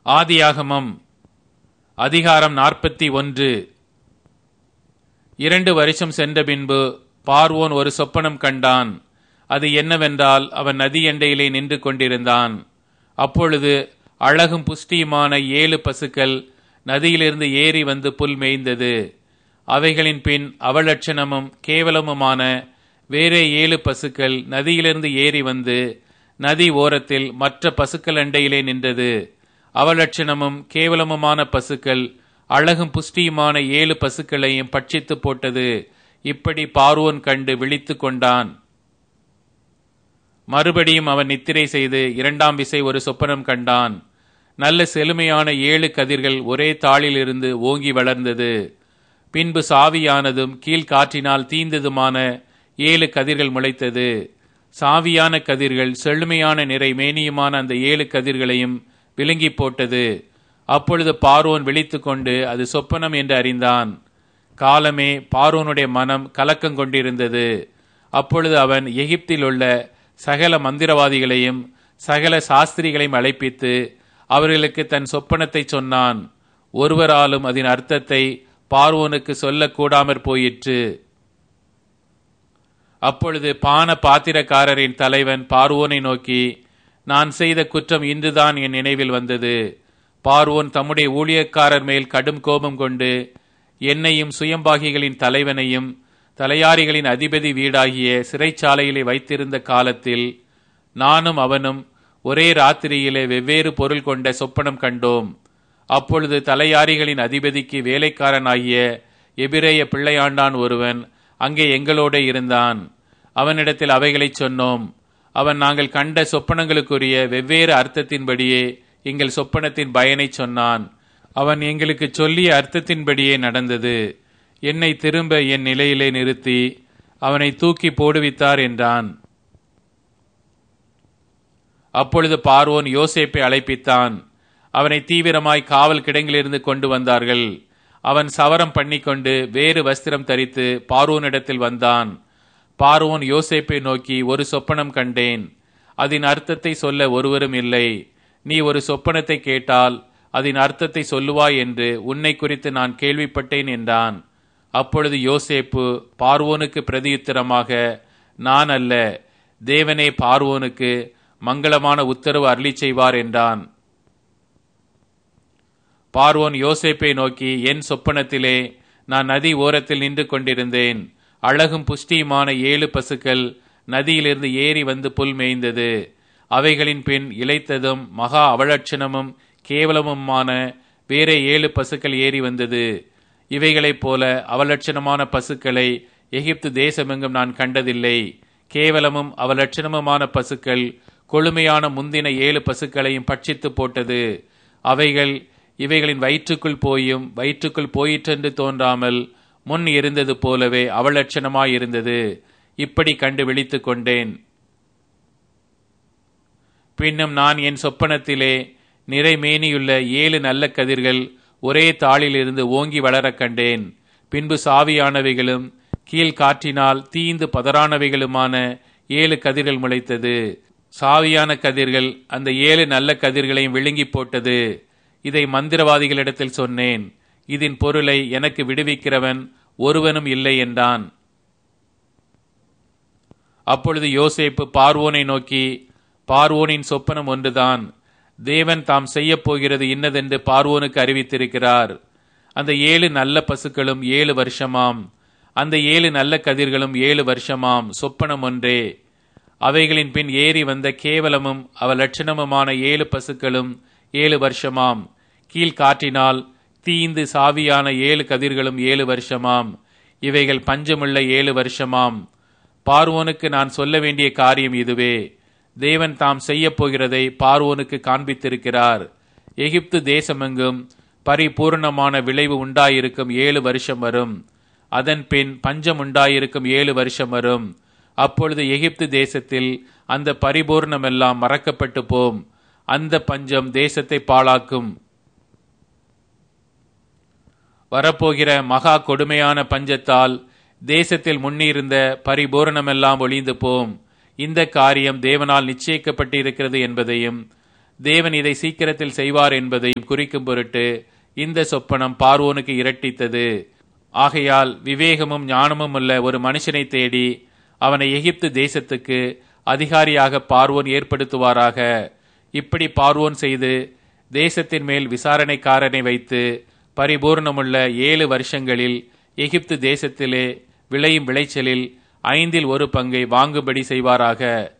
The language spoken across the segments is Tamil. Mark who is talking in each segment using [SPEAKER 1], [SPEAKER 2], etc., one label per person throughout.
[SPEAKER 1] ஆதியாகமம் அதிகாரம் நாற்பத்தி ஒன்று இரண்டு வருஷம் சென்ற பின்பு பார்வோன் ஒரு சொப்பனம் கண்டான் அது என்னவென்றால் அவன் நதி எண்டையிலே நின்று கொண்டிருந்தான் அப்பொழுது அழகும் புஷ்டியுமான ஏழு பசுக்கள் நதியிலிருந்து ஏறி வந்து புல் மேய்ந்தது அவைகளின் பின் அவலட்சணமும் கேவலமுமான வேறே ஏழு பசுக்கள் நதியிலிருந்து ஏறி வந்து நதி ஓரத்தில் மற்ற பசுக்கள் அண்டையிலே நின்றது அவலட்சணமும் கேவலமுமான பசுக்கள் அழகும் புஷ்டியுமான ஏழு பசுக்களையும் பட்சித்து போட்டது இப்படி பார்வோன் கண்டு விழித்து கொண்டான் மறுபடியும் அவன் நித்திரை செய்து இரண்டாம் விசை ஒரு சொப்பனம் கண்டான் நல்ல செழுமையான ஏழு கதிர்கள் ஒரே தாளிலிருந்து ஓங்கி வளர்ந்தது பின்பு சாவியானதும் கீழ்காற்றினால் தீந்ததுமான ஏழு கதிர்கள் முளைத்தது சாவியான கதிர்கள் செழுமையான நிறை மேனியுமான அந்த ஏழு கதிர்களையும் விழுங்கி போட்டது அப்பொழுது பார்வோன் விழித்து கொண்டு அது சொப்பனம் என்று அறிந்தான் காலமே பார்வோனுடைய மனம் கலக்கம் கொண்டிருந்தது அப்பொழுது அவன் எகிப்தில் உள்ள சகல மந்திரவாதிகளையும் சகல சாஸ்திரிகளையும் அழைப்பித்து அவர்களுக்கு தன் சொப்பனத்தை சொன்னான் ஒருவராலும் அதன் அர்த்தத்தை பார்வோனுக்கு சொல்லக்கூடாமற் போயிற்று அப்பொழுது பான பாத்திரக்காரரின் தலைவன் பார்வோனை நோக்கி நான் செய்த குற்றம் இன்றுதான் என் நினைவில் வந்தது பார்வோன் தம்முடைய ஊழியக்காரர் மேல் கடும் கோபம் கொண்டு என்னையும் சுயம்பாகிகளின் தலைவனையும் தலையாரிகளின் அதிபதி வீடாகிய சிறைச்சாலையிலே வைத்திருந்த காலத்தில் நானும் அவனும் ஒரே ராத்திரியிலே வெவ்வேறு பொருள் கொண்ட சொப்பனம் கண்டோம் அப்பொழுது தலையாரிகளின் அதிபதிக்கு வேலைக்காரனாகிய எபிரேய பிள்ளையாண்டான் ஒருவன் அங்கே எங்களோட இருந்தான் அவனிடத்தில் அவைகளை சொன்னோம் அவன் நாங்கள் கண்ட சொப்பனங்களுக்குரிய வெவ்வேறு அர்த்தத்தின்படியே எங்கள் சொப்பனத்தின் பயனை சொன்னான் அவன் எங்களுக்கு சொல்லிய அர்த்தத்தின்படியே நடந்தது என்னை திரும்ப என் நிலையிலே நிறுத்தி அவனை தூக்கி போடுவித்தார் என்றான் அப்பொழுது பார்வோன் யோசேப்பை அழைப்பித்தான் அவனை தீவிரமாய் காவல் கிடங்கிலிருந்து கொண்டு வந்தார்கள் அவன் சவரம் பண்ணிக்கொண்டு வேறு வஸ்திரம் தரித்து பார்வோனிடத்தில் வந்தான் பார்வோன் யோசேப்பை நோக்கி ஒரு சொப்பனம் கண்டேன் அதன் அர்த்தத்தை சொல்ல ஒருவரும் இல்லை நீ ஒரு சொப்பனத்தை கேட்டால் அதன் அர்த்தத்தை சொல்லுவாய் என்று உன்னை குறித்து நான் கேள்விப்பட்டேன் என்றான் அப்பொழுது யோசேப்பு பார்வோனுக்கு பிரதியுத்தரமாக நான் அல்ல தேவனே பார்வோனுக்கு மங்களமான உத்தரவு அருளி செய்வார் என்றான் பார்வோன் யோசேப்பை நோக்கி என் சொப்பனத்திலே நான் நதி ஓரத்தில் நின்று கொண்டிருந்தேன் அழகும் புஷ்டியுமான ஏழு பசுக்கள் நதியிலிருந்து ஏறி வந்து புல் மேய்ந்தது அவைகளின் பின் இழைத்ததும் மகா அவலட்சணமும் கேவலமுமான வேறே ஏழு பசுக்கள் ஏறி வந்தது இவைகளைப் போல அவலட்சணமான பசுக்களை எகிப்து தேசமெங்கும் நான் கண்டதில்லை கேவலமும் அவலட்சணமுமான பசுக்கள் கொழுமையான முந்தின ஏழு பசுக்களையும் பட்சித்து போட்டது அவைகள் இவைகளின் வயிற்றுக்குள் போயும் வயிற்றுக்குள் போயிற்றென்று தோன்றாமல் முன் இருந்தது போலவே அவலட்சணமாயிருந்தது இப்படி கண்டு விழித்து கொண்டேன் பின்னும் நான் என் சொப்பனத்திலே நிறைமேனியுள்ள ஏழு நல்ல கதிர்கள் ஒரே தாளிலிருந்து ஓங்கி வளரக் கண்டேன் பின்பு சாவியானவைகளும் கீழ் காற்றினால் தீந்து பதறானவைகளுமான ஏழு கதிர்கள் முளைத்தது சாவியான கதிர்கள் அந்த ஏழு நல்ல கதிர்களையும் விழுங்கி போட்டது இதை மந்திரவாதிகளிடத்தில் சொன்னேன் இதன் பொருளை எனக்கு விடுவிக்கிறவன் ஒருவனும் இல்லை என்றான் அப்பொழுது யோசேப்பு பார்வோனை நோக்கி பார்வோனின் சொப்பனம் ஒன்றுதான் தேவன் தாம் செய்ய போகிறது இன்னதென்று பார்வோனுக்கு அறிவித்திருக்கிறார் அந்த ஏழு நல்ல பசுக்களும் ஏழு வருஷமாம் அந்த ஏழு நல்ல கதிர்களும் ஏழு வருஷமாம் சொப்பனம் ஒன்றே அவைகளின் பின் ஏறி வந்த கேவலமும் அவ லட்சணமுமான ஏழு பசுக்களும் ஏழு வருஷமாம் கீழ் காற்றினால் தீந்து சாவியான ஏழு கதிர்களும் ஏழு வருஷமாம் இவைகள் பஞ்சமுள்ள ஏழு வருஷமாம் பார்வோனுக்கு நான் சொல்ல வேண்டிய காரியம் இதுவே தேவன் தாம் செய்ய போகிறதை பார்வோனுக்கு காண்பித்திருக்கிறார் எகிப்து தேசமெங்கும் பரிபூர்ணமான விளைவு உண்டாயிருக்கும் ஏழு வருஷம் வரும் அதன் பின் பஞ்சம் உண்டாயிருக்கும் ஏழு வருஷம் வரும் அப்பொழுது எகிப்து தேசத்தில் அந்த பரிபூர்ணமெல்லாம் மறக்கப்பட்டு போம் அந்த பஞ்சம் தேசத்தை பாழாக்கும் வரப்போகிற மகா கொடுமையான பஞ்சத்தால் தேசத்தில் முன்னிருந்த பரிபூரணமெல்லாம் ஒளிந்து போம் இந்த காரியம் தேவனால் நிச்சயிக்கப்பட்டிருக்கிறது என்பதையும் தேவன் இதை சீக்கிரத்தில் செய்வார் என்பதையும் குறிக்கும் பொருட்டு இந்த சொப்பனம் பார்வோனுக்கு இரட்டித்தது ஆகையால் விவேகமும் ஞானமும் உள்ள ஒரு மனுஷனை தேடி அவனை எகிப்து தேசத்துக்கு அதிகாரியாக பார்வோன் ஏற்படுத்துவாராக இப்படி பார்வோன் செய்து தேசத்தின் மேல் விசாரணைக்காரனை வைத்து பரிபூர்ணமுள்ள ஏழு வருஷங்களில் எகிப்து தேசத்திலே விளையும் விளைச்சலில் ஐந்தில் ஒரு பங்கை வாங்கும்படி செய்வாராக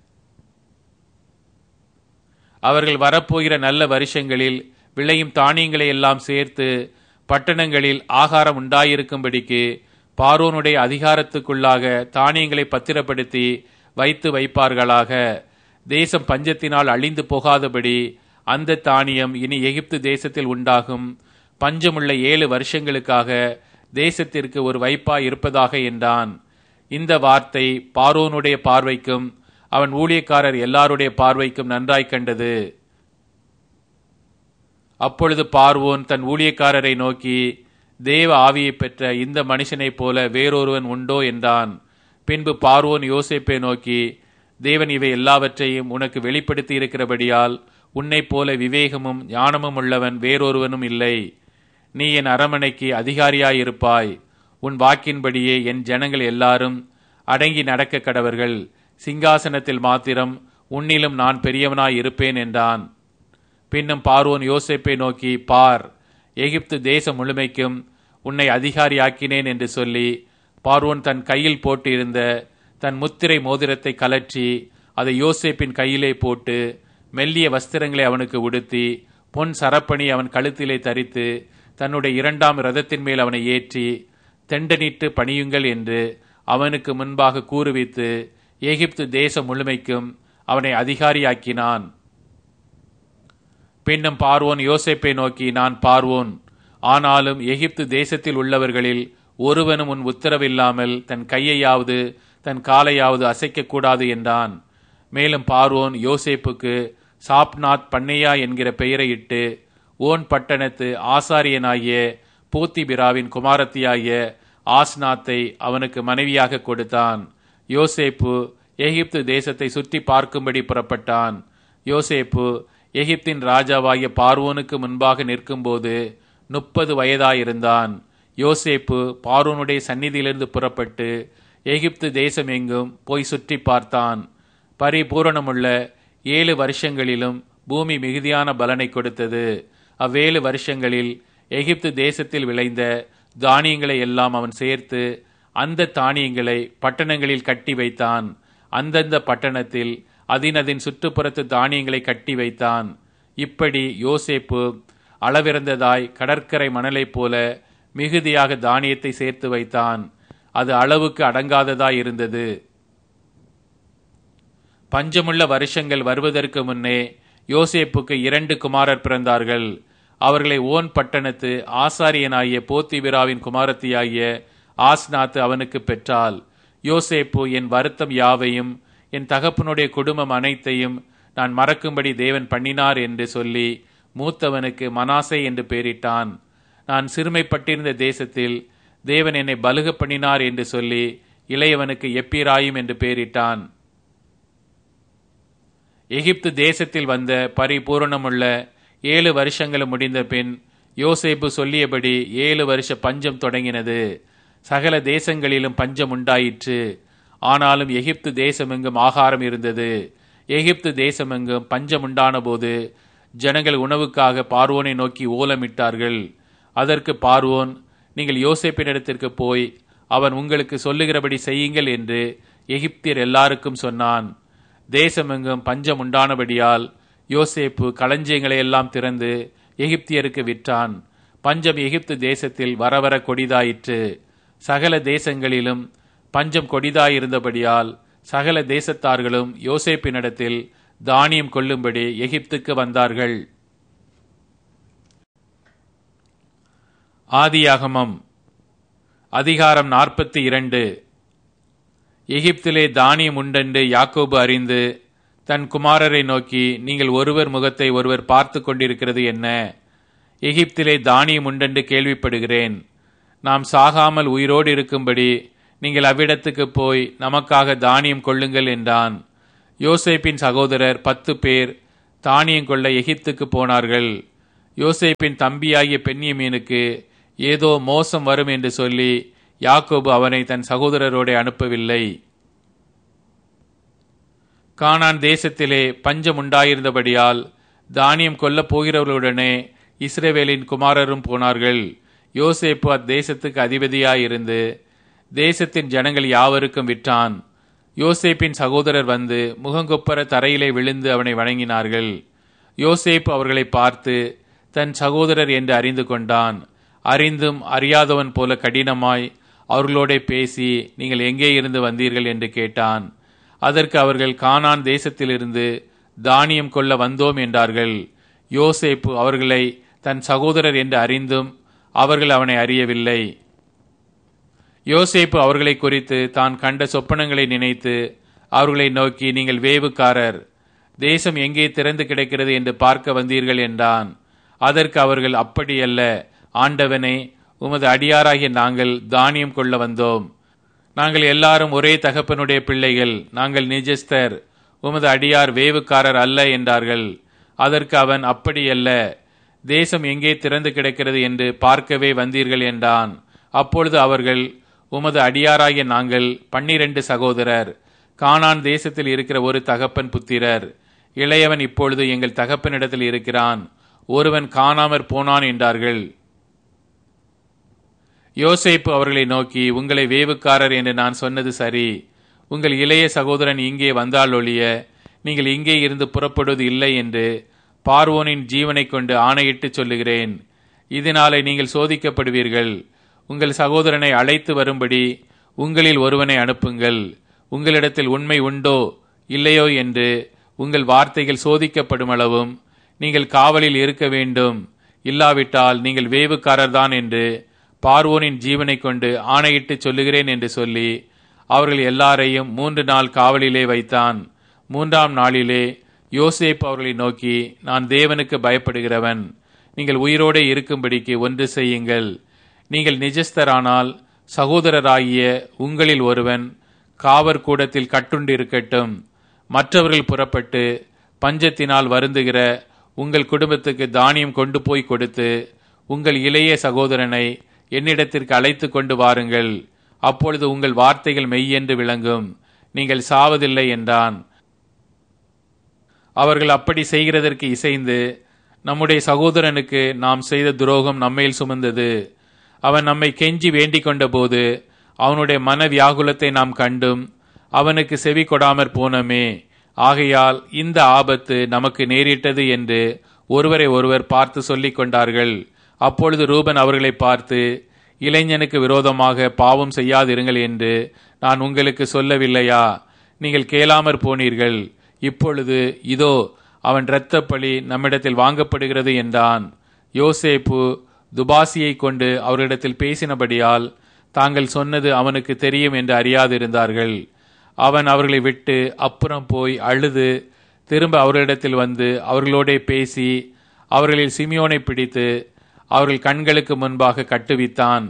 [SPEAKER 1] அவர்கள் வரப்போகிற நல்ல வருஷங்களில் விளையும் தானியங்களை எல்லாம் சேர்த்து பட்டணங்களில் ஆகாரம் உண்டாயிருக்கும்படிக்கு பார்வோனுடைய அதிகாரத்துக்குள்ளாக தானியங்களை பத்திரப்படுத்தி வைத்து வைப்பார்களாக தேசம் பஞ்சத்தினால் அழிந்து போகாதபடி அந்த தானியம் இனி எகிப்து தேசத்தில் உண்டாகும் பஞ்சமுள்ள ஏழு வருஷங்களுக்காக தேசத்திற்கு ஒரு வைப்பா இருப்பதாக என்றான் இந்த வார்த்தை பார்வோனுடைய பார்வைக்கும் அவன் ஊழியக்காரர் எல்லாருடைய பார்வைக்கும் நன்றாய் கண்டது அப்பொழுது பார்வோன் தன் ஊழியக்காரரை நோக்கி தேவ ஆவியை பெற்ற இந்த மனுஷனைப் போல வேறொருவன் உண்டோ என்றான் பின்பு பார்வோன் யோசேப்பை நோக்கி தேவன் இவை எல்லாவற்றையும் உனக்கு வெளிப்படுத்தி இருக்கிறபடியால் உன்னைப் போல விவேகமும் ஞானமும் உள்ளவன் வேறொருவனும் இல்லை நீ என் அரமனைக்கு அதிகாரியாயிருப்பாய் உன் வாக்கின்படியே என் ஜனங்கள் எல்லாரும் அடங்கி நடக்க கடவர்கள் சிங்காசனத்தில் மாத்திரம் உன்னிலும் நான் பெரியவனாய் இருப்பேன் என்றான் பின்னும் பார்வோன் யோசேப்பை நோக்கி பார் எகிப்து தேசம் முழுமைக்கும் உன்னை அதிகாரியாக்கினேன் என்று சொல்லி பார்வோன் தன் கையில் போட்டிருந்த தன் முத்திரை மோதிரத்தை கலற்றி அதை யோசேப்பின் கையிலே போட்டு மெல்லிய வஸ்திரங்களை அவனுக்கு உடுத்தி பொன் சரப்பணி அவன் கழுத்திலே தரித்து தன்னுடைய இரண்டாம் ரதத்தின் மேல் அவனை ஏற்றி தெண்டனிட்டு பணியுங்கள் என்று அவனுக்கு முன்பாக கூறுவித்து எகிப்து தேசம் முழுமைக்கும் அவனை அதிகாரியாக்கினான் பின்னும் பார்வோன் யோசேப்பை நோக்கி நான் பார்வோன் ஆனாலும் எகிப்து தேசத்தில் உள்ளவர்களில் ஒருவனும் உன் உத்தரவில்லாமல் தன் கையையாவது தன் காலையாவது அசைக்கக்கூடாது என்றான் மேலும் பார்வோன் யோசேப்புக்கு சாப்நாத் பண்ணையா என்கிற பெயரையிட்டு ஓன் பட்டணத்து ஆசாரியனாகிய பூத்திபிராவின் குமாரத்தியாகிய ஆஸ்நாத்தை அவனுக்கு மனைவியாக கொடுத்தான் யோசேப்பு எகிப்து தேசத்தை சுற்றி பார்க்கும்படி புறப்பட்டான் யோசேப்பு எகிப்தின் ராஜாவாகிய பார்வோனுக்கு முன்பாக நிற்கும்போது முப்பது வயதாயிருந்தான் யோசேப்பு பார்வோனுடைய சந்நிதியிலிருந்து புறப்பட்டு எகிப்து தேசம் எங்கும் போய் சுற்றி பார்த்தான் பரிபூரணமுள்ள ஏழு வருஷங்களிலும் பூமி மிகுதியான பலனை கொடுத்தது அவ்வேழு வருஷங்களில் எகிப்து தேசத்தில் விளைந்த தானியங்களை எல்லாம் அவன் சேர்த்து அந்த தானியங்களை பட்டணங்களில் கட்டி வைத்தான் அந்தந்த பட்டணத்தில் அதினதின் சுற்றுப்புறத்து தானியங்களை கட்டி வைத்தான் இப்படி யோசேப்பு அளவிறந்ததாய் கடற்கரை மணலைப் போல மிகுதியாக தானியத்தை சேர்த்து வைத்தான் அது அளவுக்கு அடங்காததாய் இருந்தது பஞ்சமுள்ள வருஷங்கள் வருவதற்கு முன்னே யோசேப்புக்கு இரண்டு குமாரர் பிறந்தார்கள் அவர்களை ஓன் பட்டணத்து ஆசாரியனாகிய போத்திவிராவின் குமாரத்தியாகிய ஆஸ்நாத்து அவனுக்கு பெற்றால் யோசேப்பு என் வருத்தம் யாவையும் என் தகப்பனுடைய குடும்பம் அனைத்தையும் நான் மறக்கும்படி தேவன் பண்ணினார் என்று சொல்லி மூத்தவனுக்கு மனாசே என்று பெயரிட்டான் நான் சிறுமைப்பட்டிருந்த தேசத்தில் தேவன் என்னை பலுக பண்ணினார் என்று சொல்லி இளையவனுக்கு எப்பிராயும் என்று பெயரிட்டான் எகிப்து தேசத்தில் வந்த பரிபூரணமுள்ள ஏழு வருஷங்களும் முடிந்த பின் யோசேப்பு சொல்லியபடி ஏழு வருஷ பஞ்சம் தொடங்கினது சகல தேசங்களிலும் பஞ்சம் உண்டாயிற்று ஆனாலும் எகிப்து தேசமெங்கும் ஆகாரம் இருந்தது எகிப்து தேசமெங்கும் பஞ்சம் உண்டான போது ஜனங்கள் உணவுக்காக பார்வோனை நோக்கி ஓலமிட்டார்கள் அதற்கு பார்வோன் நீங்கள் யோசேப்பினிடத்திற்கு போய் அவன் உங்களுக்கு சொல்லுகிறபடி செய்யுங்கள் என்று எகிப்தியர் எல்லாருக்கும் சொன்னான் தேசமெங்கும் பஞ்சம் உண்டானபடியால் யோசேப்பு களஞ்சியங்களை எல்லாம் திறந்து எகிப்தியருக்கு விற்றான் பஞ்சம் எகிப்து தேசத்தில் வரவர கொடிதாயிற்று சகல தேசங்களிலும் பஞ்சம் கொடிதாயிருந்தபடியால் சகல தேசத்தார்களும் யோசேப்பினிடத்தில் தானியம் கொள்ளும்படி எகிப்துக்கு வந்தார்கள் ஆதியாகமம் அதிகாரம் நாற்பத்தி இரண்டு எகிப்திலே தானியம் உண்டென்று யாக்கோபு அறிந்து தன் குமாரரை நோக்கி நீங்கள் ஒருவர் முகத்தை ஒருவர் பார்த்து கொண்டிருக்கிறது என்ன எகிப்திலே தானியம் உண்டென்று கேள்விப்படுகிறேன் நாம் சாகாமல் உயிரோடு இருக்கும்படி நீங்கள் அவ்விடத்துக்கு போய் நமக்காக தானியம் கொள்ளுங்கள் என்றான் யோசேப்பின் சகோதரர் பத்து பேர் தானியம் கொள்ள எகிப்துக்கு போனார்கள் யோசேப்பின் தம்பியாகிய பெண்ணியமீனுக்கு ஏதோ மோசம் வரும் என்று சொல்லி யாக்கோபு அவனை தன் சகோதரரோட அனுப்பவில்லை கானான் தேசத்திலே பஞ்சம் உண்டாயிருந்தபடியால் தானியம் கொல்லப் போகிறவர்களுடனே இஸ்ரவேலின் குமாரரும் போனார்கள் யோசேப்பு அத்தேசத்துக்கு அதிபதியாயிருந்து தேசத்தின் ஜனங்கள் யாவருக்கும் விற்றான் யோசேப்பின் சகோதரர் வந்து முகங்கொப்பர தரையிலே விழுந்து அவனை வணங்கினார்கள் யோசேப்பு அவர்களை பார்த்து தன் சகோதரர் என்று அறிந்து கொண்டான் அறிந்தும் அறியாதவன் போல கடினமாய் அவர்களோட பேசி நீங்கள் எங்கே இருந்து வந்தீர்கள் என்று கேட்டான் அதற்கு அவர்கள் கானான் தேசத்திலிருந்து தானியம் கொள்ள வந்தோம் என்றார்கள் யோசேப்பு அவர்களை தன் சகோதரர் என்று அறிந்தும் அவர்கள் அவனை அறியவில்லை யோசேப்பு அவர்களை குறித்து தான் கண்ட சொப்பனங்களை நினைத்து அவர்களை நோக்கி நீங்கள் வேவுக்காரர் தேசம் எங்கே திறந்து கிடக்கிறது என்று பார்க்க வந்தீர்கள் என்றான் அதற்கு அவர்கள் அப்படியல்ல ஆண்டவனே உமது அடியாராகிய நாங்கள் தானியம் கொள்ள வந்தோம் நாங்கள் எல்லாரும் ஒரே தகப்பனுடைய பிள்ளைகள் நாங்கள் நிஜஸ்தர் உமது அடியார் வேவுக்காரர் அல்ல என்றார்கள் அதற்கு அவன் அப்படியல்ல தேசம் எங்கே திறந்து கிடக்கிறது என்று பார்க்கவே வந்தீர்கள் என்றான் அப்பொழுது அவர்கள் உமது அடியாராகிய நாங்கள் பன்னிரண்டு சகோதரர் கானான் தேசத்தில் இருக்கிற ஒரு தகப்பன் புத்திரர் இளையவன் இப்பொழுது எங்கள் தகப்பனிடத்தில் இருக்கிறான் ஒருவன் காணாமற் போனான் என்றார்கள் யோசேப்பு அவர்களை நோக்கி உங்களை வேவுக்காரர் என்று நான் சொன்னது சரி உங்கள் இளைய சகோதரன் இங்கே வந்தால் ஒழிய நீங்கள் இங்கே இருந்து புறப்படுவது இல்லை என்று பார்வோனின் ஜீவனைக் கொண்டு ஆணையிட்டு சொல்லுகிறேன் இதனாலே நீங்கள் சோதிக்கப்படுவீர்கள் உங்கள் சகோதரனை அழைத்து வரும்படி உங்களில் ஒருவனை அனுப்புங்கள் உங்களிடத்தில் உண்மை உண்டோ இல்லையோ என்று உங்கள் வார்த்தைகள் சோதிக்கப்படும் அளவும் நீங்கள் காவலில் இருக்க வேண்டும் இல்லாவிட்டால் நீங்கள் வேவுக்காரர்தான் என்று பார்வோனின் ஜீவனை கொண்டு ஆணையிட்டு சொல்லுகிறேன் என்று சொல்லி அவர்கள் எல்லாரையும் மூன்று நாள் காவலிலே வைத்தான் மூன்றாம் நாளிலே யோசேப் அவர்களை நோக்கி நான் தேவனுக்கு பயப்படுகிறவன் நீங்கள் உயிரோடு இருக்கும்படிக்கு ஒன்று செய்யுங்கள் நீங்கள் நிஜஸ்தரானால் சகோதரராகிய உங்களில் ஒருவன் காவற் கூடத்தில் கட்டுண்டு இருக்கட்டும் மற்றவர்கள் புறப்பட்டு பஞ்சத்தினால் வருந்துகிற உங்கள் குடும்பத்துக்கு தானியம் கொண்டு போய் கொடுத்து உங்கள் இளைய சகோதரனை என்னிடத்திற்கு அழைத்து கொண்டு வாருங்கள் அப்பொழுது உங்கள் வார்த்தைகள் மெய்யென்று விளங்கும் நீங்கள் சாவதில்லை என்றான் அவர்கள் அப்படி செய்கிறதற்கு இசைந்து நம்முடைய சகோதரனுக்கு நாம் செய்த துரோகம் நம்மேல் சுமந்தது அவன் நம்மை கெஞ்சி வேண்டிக் கொண்டபோது அவனுடைய மன வியாகுலத்தை நாம் கண்டும் அவனுக்கு செவி கொடாமற் போனோமே ஆகையால் இந்த ஆபத்து நமக்கு நேரிட்டது என்று ஒருவரை ஒருவர் பார்த்து சொல்லிக் கொண்டார்கள் அப்பொழுது ரூபன் அவர்களை பார்த்து இளைஞனுக்கு விரோதமாக பாவம் செய்யாதிருங்கள் என்று நான் உங்களுக்கு சொல்லவில்லையா நீங்கள் கேளாமற் போனீர்கள் இப்பொழுது இதோ அவன் இரத்தப்பழி நம்மிடத்தில் வாங்கப்படுகிறது என்றான் யோசேப்பு துபாசியை கொண்டு அவர்களிடத்தில் பேசினபடியால் தாங்கள் சொன்னது அவனுக்கு தெரியும் என்று அறியாதிருந்தார்கள் அவன் அவர்களை விட்டு அப்புறம் போய் அழுது திரும்ப அவர்களிடத்தில் வந்து அவர்களோடே பேசி அவர்களில் சிமியோனை பிடித்து அவர்கள் கண்களுக்கு முன்பாக கட்டுவித்தான்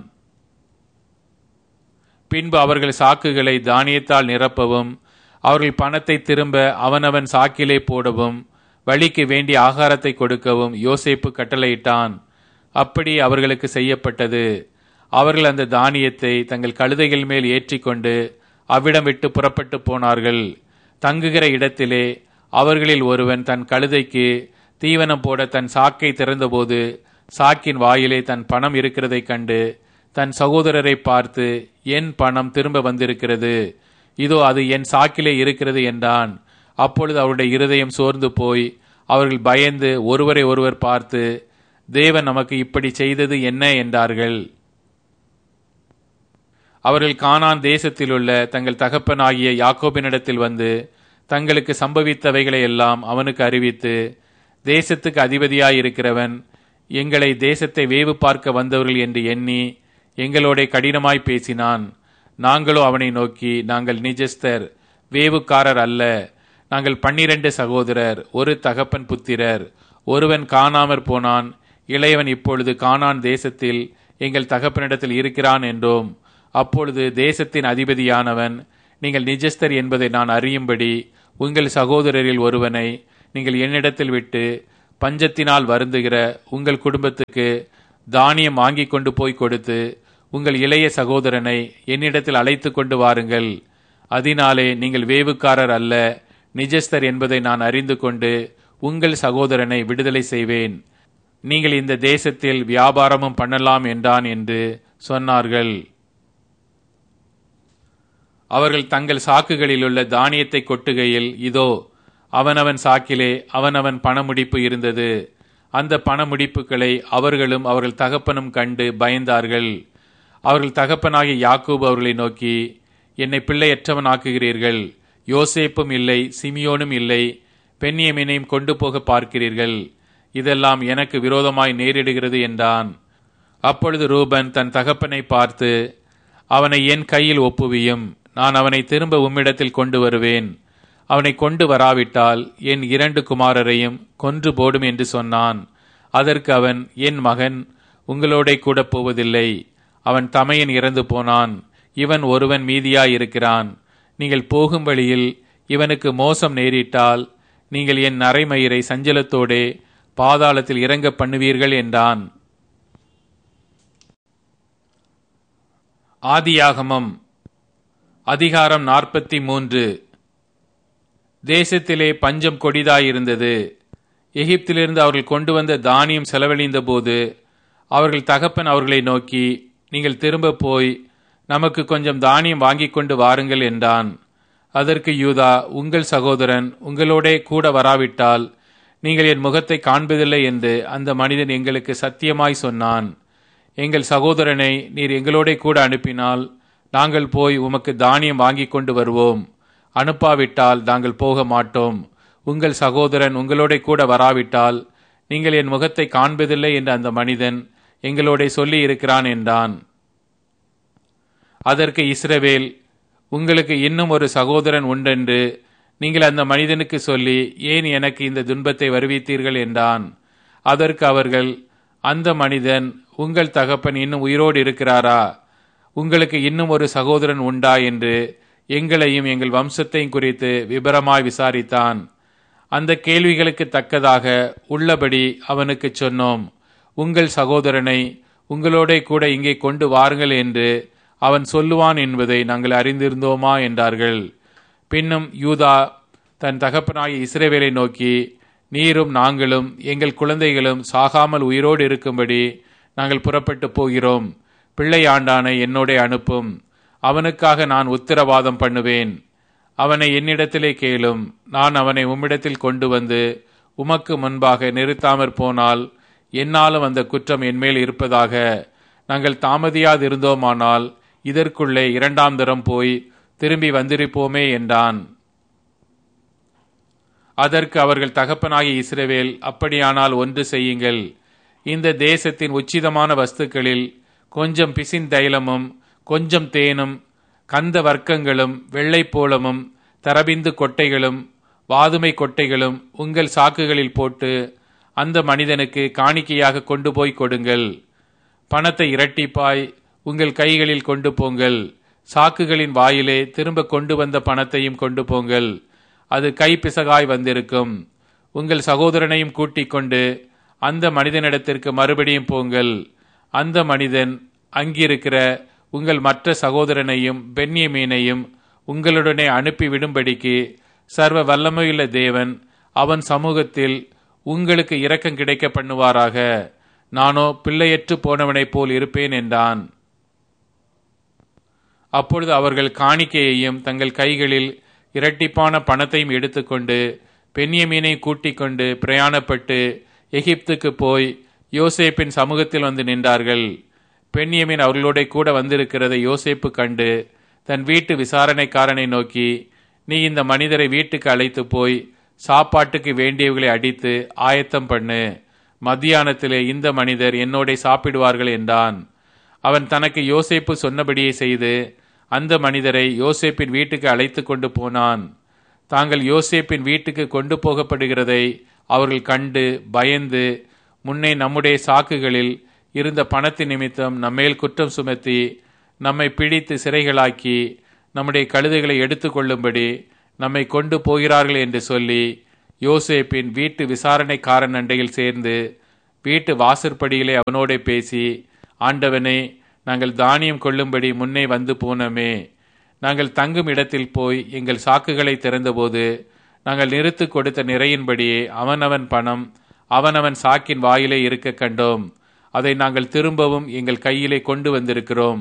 [SPEAKER 1] பின்பு அவர்கள் சாக்குகளை தானியத்தால் நிரப்பவும் அவர்கள் பணத்தை திரும்ப அவனவன் சாக்கிலே போடவும் வழிக்கு வேண்டிய ஆகாரத்தை கொடுக்கவும் யோசேப்பு கட்டளையிட்டான் அப்படி அவர்களுக்கு செய்யப்பட்டது அவர்கள் அந்த தானியத்தை தங்கள் கழுதைகள் மேல் ஏற்றிக்கொண்டு அவ்விடம் விட்டு புறப்பட்டு போனார்கள் தங்குகிற இடத்திலே அவர்களில் ஒருவன் தன் கழுதைக்கு தீவனம் போட தன் சாக்கை திறந்தபோது சாக்கின் வாயிலே தன் பணம் இருக்கிறதைக் கண்டு தன் சகோதரரை பார்த்து என் பணம் திரும்ப வந்திருக்கிறது இதோ அது என் சாக்கிலே இருக்கிறது என்றான் அப்பொழுது அவருடைய இருதயம் சோர்ந்து போய் அவர்கள் பயந்து ஒருவரை ஒருவர் பார்த்து தேவன் நமக்கு இப்படி செய்தது என்ன என்றார்கள் அவர்கள் கானான் தேசத்திலுள்ள தங்கள் தகப்பனாகிய யாக்கோபினிடத்தில் வந்து தங்களுக்கு சம்பவித்தவைகளை எல்லாம் அவனுக்கு அறிவித்து தேசத்துக்கு அதிபதியாயிருக்கிறவன் எங்களை தேசத்தை வேவு பார்க்க வந்தவர்கள் என்று எண்ணி எங்களோட கடினமாய் பேசினான் நாங்களோ அவனை நோக்கி நாங்கள் நிஜஸ்தர் வேவுக்காரர் அல்ல நாங்கள் பன்னிரண்டு சகோதரர் ஒரு தகப்பன் புத்திரர் ஒருவன் காணாமற் போனான் இளையவன் இப்பொழுது கானான் தேசத்தில் எங்கள் தகப்பனிடத்தில் இருக்கிறான் என்றோம் அப்பொழுது தேசத்தின் அதிபதியானவன் நீங்கள் நிஜஸ்தர் என்பதை நான் அறியும்படி உங்கள் சகோதரரில் ஒருவனை நீங்கள் என்னிடத்தில் விட்டு பஞ்சத்தினால் வருந்துகிற உங்கள் குடும்பத்துக்கு தானியம் வாங்கி கொண்டு போய் கொடுத்து உங்கள் இளைய சகோதரனை என்னிடத்தில் அழைத்து கொண்டு வாருங்கள் அதனாலே நீங்கள் வேவுக்காரர் அல்ல நிஜஸ்தர் என்பதை நான் அறிந்து கொண்டு உங்கள் சகோதரனை விடுதலை செய்வேன் நீங்கள் இந்த தேசத்தில் வியாபாரமும் பண்ணலாம் என்றான் என்று சொன்னார்கள் அவர்கள் தங்கள் சாக்குகளிலுள்ள தானியத்தை கொட்டுகையில் இதோ அவனவன் சாக்கிலே அவனவன் பணமுடிப்பு இருந்தது அந்த பணமுடிப்புகளை அவர்களும் அவர்கள் தகப்பனும் கண்டு பயந்தார்கள் அவர்கள் தகப்பனாகிய யாக்கூப் அவர்களை நோக்கி என்னை பிள்ளையற்றவன் ஆக்குகிறீர்கள் யோசேப்பும் இல்லை சிமியோனும் இல்லை பெண்ணியமீனையும் கொண்டு போக பார்க்கிறீர்கள் இதெல்லாம் எனக்கு விரோதமாய் நேரிடுகிறது என்றான் அப்பொழுது ரூபன் தன் தகப்பனை பார்த்து அவனை என் கையில் ஒப்புவியும் நான் அவனை திரும்ப உம்மிடத்தில் கொண்டு வருவேன் அவனை கொண்டு வராவிட்டால் என் இரண்டு குமாரரையும் கொன்று போடும் என்று சொன்னான் அதற்கு அவன் என் மகன் உங்களோட கூட போவதில்லை அவன் தமையன் இறந்து போனான் இவன் ஒருவன் மீதியாயிருக்கிறான் நீங்கள் போகும் வழியில் இவனுக்கு மோசம் நேரிட்டால் நீங்கள் என் நரைமயிரை சஞ்சலத்தோடே பாதாளத்தில் இறங்க பண்ணுவீர்கள் என்றான் ஆதியாகமம் அதிகாரம் நாற்பத்தி மூன்று தேசத்திலே பஞ்சம் கொடிதாயிருந்தது எகிப்திலிருந்து அவர்கள் கொண்டு வந்த தானியம் செலவழிந்த போது அவர்கள் தகப்பன் அவர்களை நோக்கி நீங்கள் திரும்ப போய் நமக்கு கொஞ்சம் தானியம் வாங்கி கொண்டு வாருங்கள் என்றான் அதற்கு யூதா உங்கள் சகோதரன் உங்களோடே கூட வராவிட்டால் நீங்கள் என் முகத்தை காண்பதில்லை என்று அந்த மனிதன் எங்களுக்கு சத்தியமாய் சொன்னான் எங்கள் சகோதரனை நீர் எங்களோடே கூட அனுப்பினால் நாங்கள் போய் உமக்கு தானியம் வாங்கி கொண்டு வருவோம் அனுப்பாவிட்டால் நாங்கள் போக மாட்டோம் உங்கள் சகோதரன் உங்களோட கூட வராவிட்டால் நீங்கள் என் முகத்தை காண்பதில்லை என்று அந்த மனிதன் எங்களோட சொல்லி இருக்கிறான் என்றான் அதற்கு இஸ்ரவேல் உங்களுக்கு இன்னும் ஒரு சகோதரன் உண்டென்று நீங்கள் அந்த மனிதனுக்கு சொல்லி ஏன் எனக்கு இந்த துன்பத்தை வருவித்தீர்கள் என்றான் அதற்கு அவர்கள் அந்த மனிதன் உங்கள் தகப்பன் இன்னும் உயிரோடு இருக்கிறாரா உங்களுக்கு இன்னும் ஒரு சகோதரன் உண்டா என்று எங்களையும் எங்கள் வம்சத்தையும் குறித்து விபரமாய் விசாரித்தான் அந்த கேள்விகளுக்கு தக்கதாக உள்ளபடி அவனுக்கு சொன்னோம் உங்கள் சகோதரனை உங்களோட கூட இங்கே கொண்டு வாருங்கள் என்று அவன் சொல்லுவான் என்பதை நாங்கள் அறிந்திருந்தோமா என்றார்கள் பின்னும் யூதா தன் தகப்பனாகிய இஸ்ரேவேலை நோக்கி நீரும் நாங்களும் எங்கள் குழந்தைகளும் சாகாமல் உயிரோடு இருக்கும்படி நாங்கள் புறப்பட்டு போகிறோம் பிள்ளை ஆண்டானை என்னோட அனுப்பும் அவனுக்காக நான் உத்தரவாதம் பண்ணுவேன் அவனை என்னிடத்திலே கேளும் நான் அவனை உம்மிடத்தில் கொண்டு வந்து உமக்கு முன்பாக நிறுத்தாமற் போனால் என்னாலும் அந்த குற்றம் என்மேல் இருப்பதாக நாங்கள் தாமதியாதிருந்தோமானால் இதற்குள்ளே இரண்டாம் தரம் போய் திரும்பி வந்திருப்போமே என்றான் அதற்கு அவர்கள் தகப்பனாகிய இஸ்ரவேல் அப்படியானால் ஒன்று செய்யுங்கள் இந்த தேசத்தின் உச்சிதமான வஸ்துக்களில் கொஞ்சம் பிசின் தைலமும் கொஞ்சம் தேனும் கந்த வர்க்கங்களும் வெள்ளைப்போளமும் தரபிந்து கொட்டைகளும் வாதுமை கொட்டைகளும் உங்கள் சாக்குகளில் போட்டு அந்த மனிதனுக்கு காணிக்கையாக கொண்டு போய் கொடுங்கள் பணத்தை இரட்டிப்பாய் உங்கள் கைகளில் கொண்டு போங்கள் சாக்குகளின் வாயிலே திரும்ப கொண்டு வந்த பணத்தையும் கொண்டு போங்கள் அது கை பிசகாய் வந்திருக்கும் உங்கள் சகோதரனையும் கூட்டிக் கொண்டு அந்த மனிதனிடத்திற்கு மறுபடியும் போங்கள் அந்த மனிதன் அங்கிருக்கிற உங்கள் மற்ற சகோதரனையும் பென்யமீனையும் உங்களுடனே அனுப்பிவிடும்படிக்கு சர்வ வல்லமையுள்ள தேவன் அவன் சமூகத்தில் உங்களுக்கு இரக்கம் கிடைக்க பண்ணுவாராக நானோ பிள்ளையற்று போனவனைப் போல் இருப்பேன் என்றான் அப்பொழுது அவர்கள் காணிக்கையையும் தங்கள் கைகளில் இரட்டிப்பான பணத்தையும் எடுத்துக்கொண்டு பெண்ணியமீனை கூட்டிக் கொண்டு பிரயாணப்பட்டு எகிப்துக்கு போய் யோசேப்பின் சமூகத்தில் வந்து நின்றார்கள் பெண்ணியமீன் அவர்களோட கூட வந்திருக்கிறதை யோசேப்பு கண்டு தன் வீட்டு விசாரணைக்காரனை நோக்கி நீ இந்த மனிதரை வீட்டுக்கு அழைத்து போய் சாப்பாட்டுக்கு வேண்டியவர்களை அடித்து ஆயத்தம் பண்ணு மத்தியானத்திலே இந்த மனிதர் என்னோட சாப்பிடுவார்கள் என்றான் அவன் தனக்கு யோசேப்பு சொன்னபடியே செய்து அந்த மனிதரை யோசேப்பின் வீட்டுக்கு அழைத்து கொண்டு போனான் தாங்கள் யோசேப்பின் வீட்டுக்கு கொண்டு போகப்படுகிறதை அவர்கள் கண்டு பயந்து முன்னே நம்முடைய சாக்குகளில் இருந்த பணத்தின் நிமித்தம் நம்மேல் குற்றம் சுமத்தி நம்மை பிடித்து சிறைகளாக்கி நம்முடைய கழுதைகளை எடுத்துக்கொள்ளும்படி நம்மை கொண்டு போகிறார்கள் என்று சொல்லி யோசேப்பின் வீட்டு விசாரணைக்காரன் அண்டையில் சேர்ந்து வீட்டு வாசற்படியிலே அவனோடே பேசி ஆண்டவனே நாங்கள் தானியம் கொள்ளும்படி முன்னே வந்து போனோமே நாங்கள் தங்கும் இடத்தில் போய் எங்கள் சாக்குகளை திறந்தபோது நாங்கள் நிறுத்து கொடுத்த நிறையின்படியே அவனவன் பணம் அவனவன் சாக்கின் வாயிலே இருக்க கண்டோம் அதை நாங்கள் திரும்பவும் எங்கள் கையிலே கொண்டு வந்திருக்கிறோம்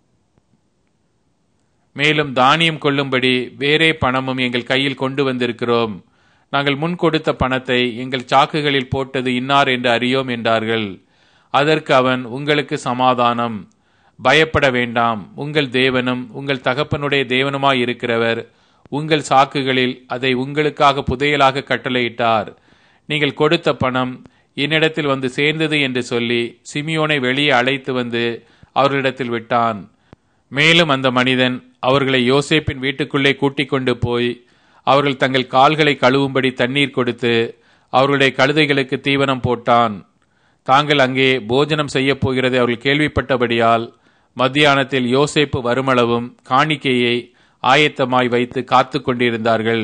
[SPEAKER 1] மேலும் தானியம் கொள்ளும்படி வேறே பணமும் எங்கள் கையில் கொண்டு வந்திருக்கிறோம் நாங்கள் முன் கொடுத்த பணத்தை எங்கள் சாக்குகளில் போட்டது இன்னார் என்று அறியோம் என்றார்கள் அதற்கு அவன் உங்களுக்கு சமாதானம் பயப்பட வேண்டாம் உங்கள் தேவனும் உங்கள் தகப்பனுடைய தேவனுமாய் இருக்கிறவர் உங்கள் சாக்குகளில் அதை உங்களுக்காக புதையலாக கட்டளையிட்டார் நீங்கள் கொடுத்த பணம் என்னிடத்தில் வந்து சேர்ந்தது என்று சொல்லி சிமியோனை வெளியே அழைத்து வந்து அவர்களிடத்தில் விட்டான் மேலும் அந்த மனிதன் அவர்களை யோசேப்பின் வீட்டுக்குள்ளே கூட்டிக் கொண்டு போய் அவர்கள் தங்கள் கால்களை கழுவும்படி தண்ணீர் கொடுத்து அவர்களுடைய கழுதைகளுக்கு தீவனம் போட்டான் தாங்கள் அங்கே போஜனம் செய்யப் போகிறதை அவர்கள் கேள்விப்பட்டபடியால் மத்தியானத்தில் யோசேப்பு வருமளவும் காணிக்கையை ஆயத்தமாய் வைத்து காத்து கொண்டிருந்தார்கள்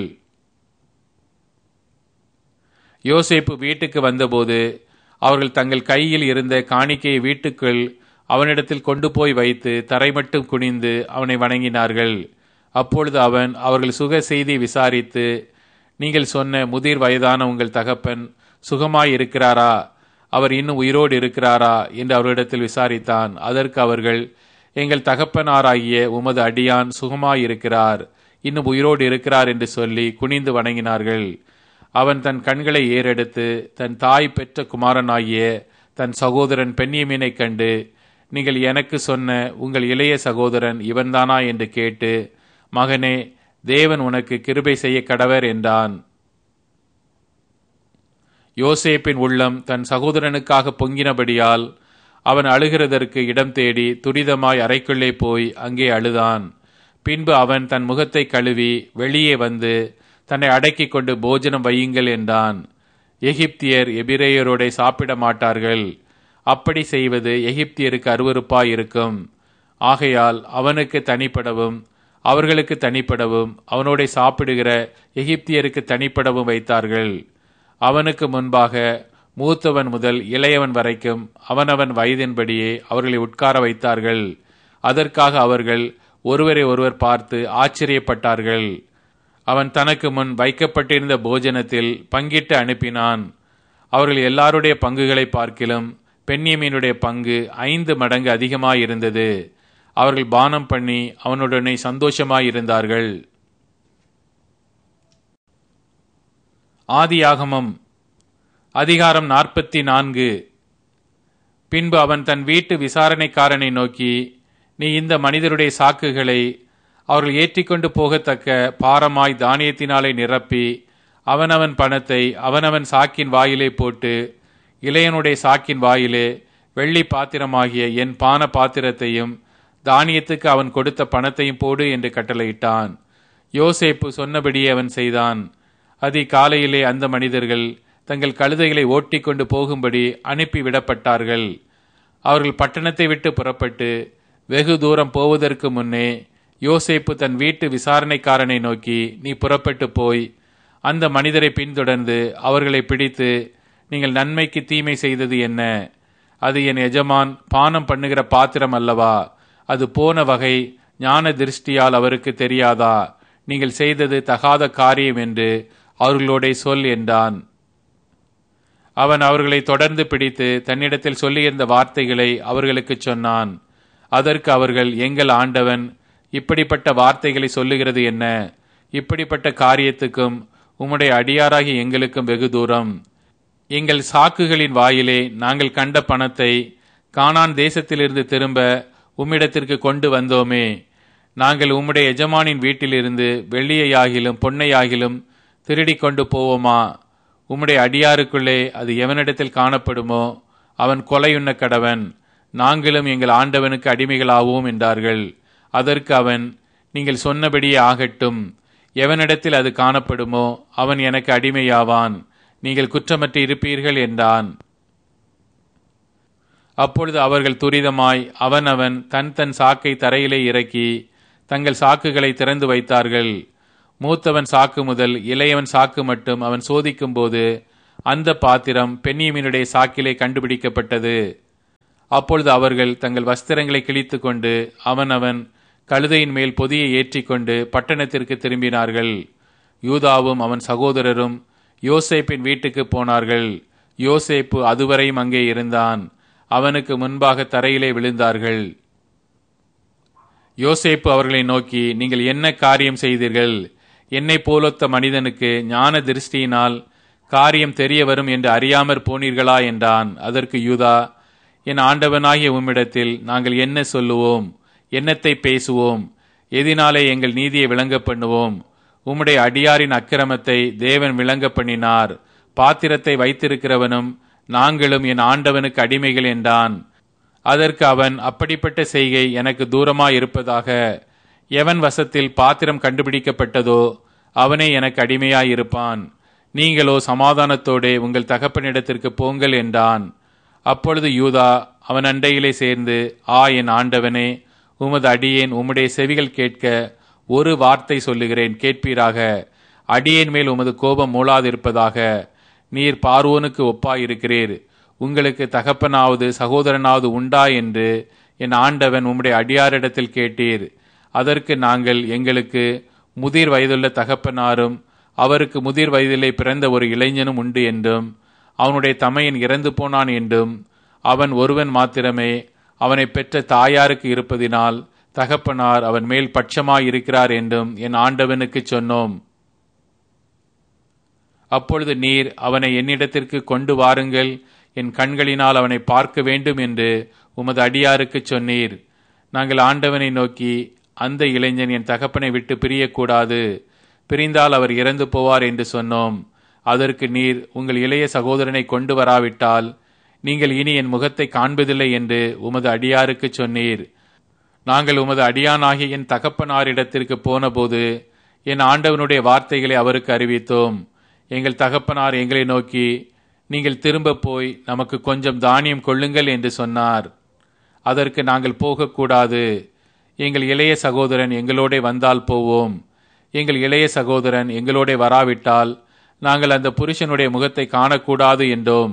[SPEAKER 1] யோசேப்பு வீட்டுக்கு வந்தபோது அவர்கள் தங்கள் கையில் இருந்த காணிக்கையை வீட்டுக்குள் அவனிடத்தில் கொண்டு போய் வைத்து தரை மட்டும் குனிந்து அவனை வணங்கினார்கள் அப்பொழுது அவன் அவர்கள் சுக செய்தி விசாரித்து நீங்கள் சொன்ன முதிர் வயதான உங்கள் தகப்பன் சுகமாய் இருக்கிறாரா அவர் இன்னும் உயிரோடு இருக்கிறாரா என்று அவர்களிடத்தில் விசாரித்தான் அதற்கு அவர்கள் எங்கள் தகப்பனாராகிய உமது அடியான் சுகமாயிருக்கிறார் இன்னும் உயிரோடு இருக்கிறார் என்று சொல்லி குனிந்து வணங்கினார்கள் அவன் தன் கண்களை ஏறெடுத்து தன் தாய் பெற்ற குமாரனாகிய தன் சகோதரன் பெண்ணியமீனைக் கண்டு நீங்கள் எனக்கு சொன்ன உங்கள் இளைய சகோதரன் இவன்தானா என்று கேட்டு மகனே தேவன் உனக்கு கிருபை செய்ய கடவர் என்றான் யோசேப்பின் உள்ளம் தன் சகோதரனுக்காக பொங்கினபடியால் அவன் அழுகிறதற்கு இடம் தேடி துரிதமாய் அறைக்குள்ளே போய் அங்கே அழுதான் பின்பு அவன் தன் முகத்தை கழுவி வெளியே வந்து தன்னை அடக்கிக் கொண்டு போஜனம் வையுங்கள் என்றான் எகிப்தியர் எபிரேயரோட சாப்பிட மாட்டார்கள் அப்படி செய்வது எகிப்தியருக்கு அருவறுப்பாய் இருக்கும் ஆகையால் அவனுக்கு தனிப்படவும் அவர்களுக்கு தனிப்படவும் அவனோட சாப்பிடுகிற எகிப்தியருக்கு தனிப்படவும் வைத்தார்கள் அவனுக்கு முன்பாக மூத்தவன் முதல் இளையவன் வரைக்கும் அவனவன் வயதின்படியே அவர்களை உட்கார வைத்தார்கள் அதற்காக அவர்கள் ஒருவரை ஒருவர் பார்த்து ஆச்சரியப்பட்டார்கள் அவன் தனக்கு முன் வைக்கப்பட்டிருந்த போஜனத்தில் பங்கிட்டு அனுப்பினான் அவர்கள் எல்லாருடைய பங்குகளை பார்க்கிலும் பெண்ணியமீனுடைய பங்கு ஐந்து மடங்கு அதிகமாயிருந்தது அவர்கள் பானம் பண்ணி அவனுடனே சந்தோஷமாயிருந்தார்கள் ஆதியாகமம் அதிகாரம் நாற்பத்தி நான்கு பின்பு அவன் தன் வீட்டு விசாரணைக்காரனை நோக்கி நீ இந்த மனிதருடைய சாக்குகளை அவர்கள் ஏற்றிக்கொண்டு போகத்தக்க பாரமாய் தானியத்தினாலே நிரப்பி அவனவன் பணத்தை அவனவன் சாக்கின் வாயிலே போட்டு இளையனுடைய சாக்கின் வாயிலே வெள்ளி பாத்திரமாகிய என் பான பாத்திரத்தையும் தானியத்துக்கு அவன் கொடுத்த பணத்தையும் போடு என்று கட்டளையிட்டான் யோசேப்பு சொன்னபடியே அவன் செய்தான் அதி காலையிலே அந்த மனிதர்கள் தங்கள் கழுதைகளை ஓட்டிக்கொண்டு போகும்படி அனுப்பிவிடப்பட்டார்கள் அவர்கள் பட்டணத்தை விட்டு புறப்பட்டு வெகு தூரம் போவதற்கு முன்னே யோசேப்பு தன் வீட்டு விசாரணைக்காரனை நோக்கி நீ புறப்பட்டு போய் அந்த மனிதரை பின்தொடர்ந்து அவர்களை பிடித்து நீங்கள் நன்மைக்கு தீமை செய்தது என்ன அது என் எஜமான் பானம் பண்ணுகிற பாத்திரம் அல்லவா அது போன வகை ஞான திருஷ்டியால் அவருக்கு தெரியாதா நீங்கள் செய்தது தகாத காரியம் என்று அவர்களோட சொல் என்றான் அவன் அவர்களை தொடர்ந்து பிடித்து தன்னிடத்தில் சொல்லியிருந்த வார்த்தைகளை அவர்களுக்கு சொன்னான் அதற்கு அவர்கள் எங்கள் ஆண்டவன் இப்படிப்பட்ட வார்த்தைகளை சொல்லுகிறது என்ன இப்படிப்பட்ட காரியத்துக்கும் உம்முடைய அடியாராகி எங்களுக்கும் வெகு தூரம் எங்கள் சாக்குகளின் வாயிலே நாங்கள் கண்ட பணத்தை கானான் தேசத்திலிருந்து திரும்ப உம்மிடத்திற்கு கொண்டு வந்தோமே நாங்கள் உம்முடைய எஜமானின் வீட்டிலிருந்து வெள்ளியையாகிலும் பொன்னையாகிலும் திருடி கொண்டு போவோமா உம்முடைய அடியாருக்குள்ளே அது எவனிடத்தில் காணப்படுமோ அவன் கொலையுண்ண கடவன் நாங்களும் எங்கள் ஆண்டவனுக்கு அடிமைகளாவோம் என்றார்கள் அதற்கு அவன் நீங்கள் சொன்னபடியே ஆகட்டும் எவனிடத்தில் அது காணப்படுமோ அவன் எனக்கு அடிமையாவான் நீங்கள் குற்றமற்று இருப்பீர்கள் என்றான் அப்பொழுது அவர்கள் துரிதமாய் அவனவன் தன் தன் சாக்கை தரையிலே இறக்கி தங்கள் சாக்குகளை திறந்து வைத்தார்கள் மூத்தவன் சாக்கு முதல் இளையவன் சாக்கு மட்டும் அவன் சோதிக்கும்போது அந்த பாத்திரம் பெண்ணியமினுடைய சாக்கிலே கண்டுபிடிக்கப்பட்டது அப்பொழுது அவர்கள் தங்கள் வஸ்திரங்களை கிழித்து கொண்டு அவன் அவன் கழுதையின் மேல் பொதியை ஏற்றிக்கொண்டு பட்டணத்திற்கு திரும்பினார்கள் யூதாவும் அவன் சகோதரரும் யோசேப்பின் வீட்டுக்கு போனார்கள் யோசேப்பு அதுவரையும் அங்கே இருந்தான் அவனுக்கு முன்பாக தரையிலே விழுந்தார்கள் யோசேப்பு அவர்களை நோக்கி நீங்கள் என்ன காரியம் செய்தீர்கள் என்னை போலொத்த மனிதனுக்கு ஞான திருஷ்டியினால் காரியம் தெரிய வரும் என்று அறியாமற் போனீர்களா என்றான் அதற்கு யூதா என் ஆண்டவனாகிய உம்மிடத்தில் நாங்கள் என்ன சொல்லுவோம் என்னத்தை பேசுவோம் எதினாலே எங்கள் நீதியை விளங்க பண்ணுவோம் உம்முடைய அடியாரின் அக்கிரமத்தை தேவன் விளங்க பண்ணினார் பாத்திரத்தை வைத்திருக்கிறவனும் நாங்களும் என் ஆண்டவனுக்கு அடிமைகள் என்றான் அதற்கு அவன் அப்படிப்பட்ட செய்கை எனக்கு தூரமாய் இருப்பதாக எவன் வசத்தில் பாத்திரம் கண்டுபிடிக்கப்பட்டதோ அவனே எனக்கு அடிமையாயிருப்பான் நீங்களோ சமாதானத்தோடே உங்கள் தகப்பனிடத்திற்கு போங்கள் என்றான் அப்பொழுது யூதா அவன் அண்டையிலே சேர்ந்து ஆ என் ஆண்டவனே உமது அடியேன் உம்முடைய செவிகள் கேட்க ஒரு வார்த்தை சொல்லுகிறேன் கேட்பீராக அடியேன் மேல் உமது கோபம் மூளாதிருப்பதாக நீர் பார்வோனுக்கு ஒப்பாயிருக்கிறீர் உங்களுக்கு தகப்பனாவது சகோதரனாவது உண்டா என்று என் ஆண்டவன் உம்முடைய அடியாரிடத்தில் கேட்டீர் அதற்கு நாங்கள் எங்களுக்கு முதிர் வயதுள்ள தகப்பனாரும் அவருக்கு முதிர் வயதிலே பிறந்த ஒரு இளைஞனும் உண்டு என்றும் அவனுடைய தமையன் இறந்து போனான் என்றும் அவன் ஒருவன் மாத்திரமே அவனை பெற்ற தாயாருக்கு இருப்பதினால் தகப்பனார் அவன் மேல் பட்சமாயிருக்கிறார் என்றும் என் ஆண்டவனுக்கு சொன்னோம் அப்பொழுது நீர் அவனை என்னிடத்திற்கு கொண்டு வாருங்கள் என் கண்களினால் அவனை பார்க்க வேண்டும் என்று உமது அடியாருக்கு சொன்னீர் நாங்கள் ஆண்டவனை நோக்கி அந்த இளைஞன் என் தகப்பனை விட்டு பிரியக்கூடாது பிரிந்தால் அவர் இறந்து போவார் என்று சொன்னோம் அதற்கு நீர் உங்கள் இளைய சகோதரனை கொண்டு வராவிட்டால் நீங்கள் இனி என் முகத்தை காண்பதில்லை என்று உமது அடியாருக்கு சொன்னீர் நாங்கள் உமது அடியானாகிய என் தகப்பனாரிடத்திற்கு போனபோது என் ஆண்டவனுடைய வார்த்தைகளை அவருக்கு அறிவித்தோம் எங்கள் தகப்பனார் எங்களை நோக்கி நீங்கள் திரும்ப போய் நமக்கு கொஞ்சம் தானியம் கொள்ளுங்கள் என்று சொன்னார் அதற்கு நாங்கள் போகக்கூடாது எங்கள் இளைய சகோதரன் எங்களோட வந்தால் போவோம் எங்கள் இளைய சகோதரன் எங்களோட வராவிட்டால் நாங்கள் அந்த புருஷனுடைய முகத்தை காணக்கூடாது என்றோம்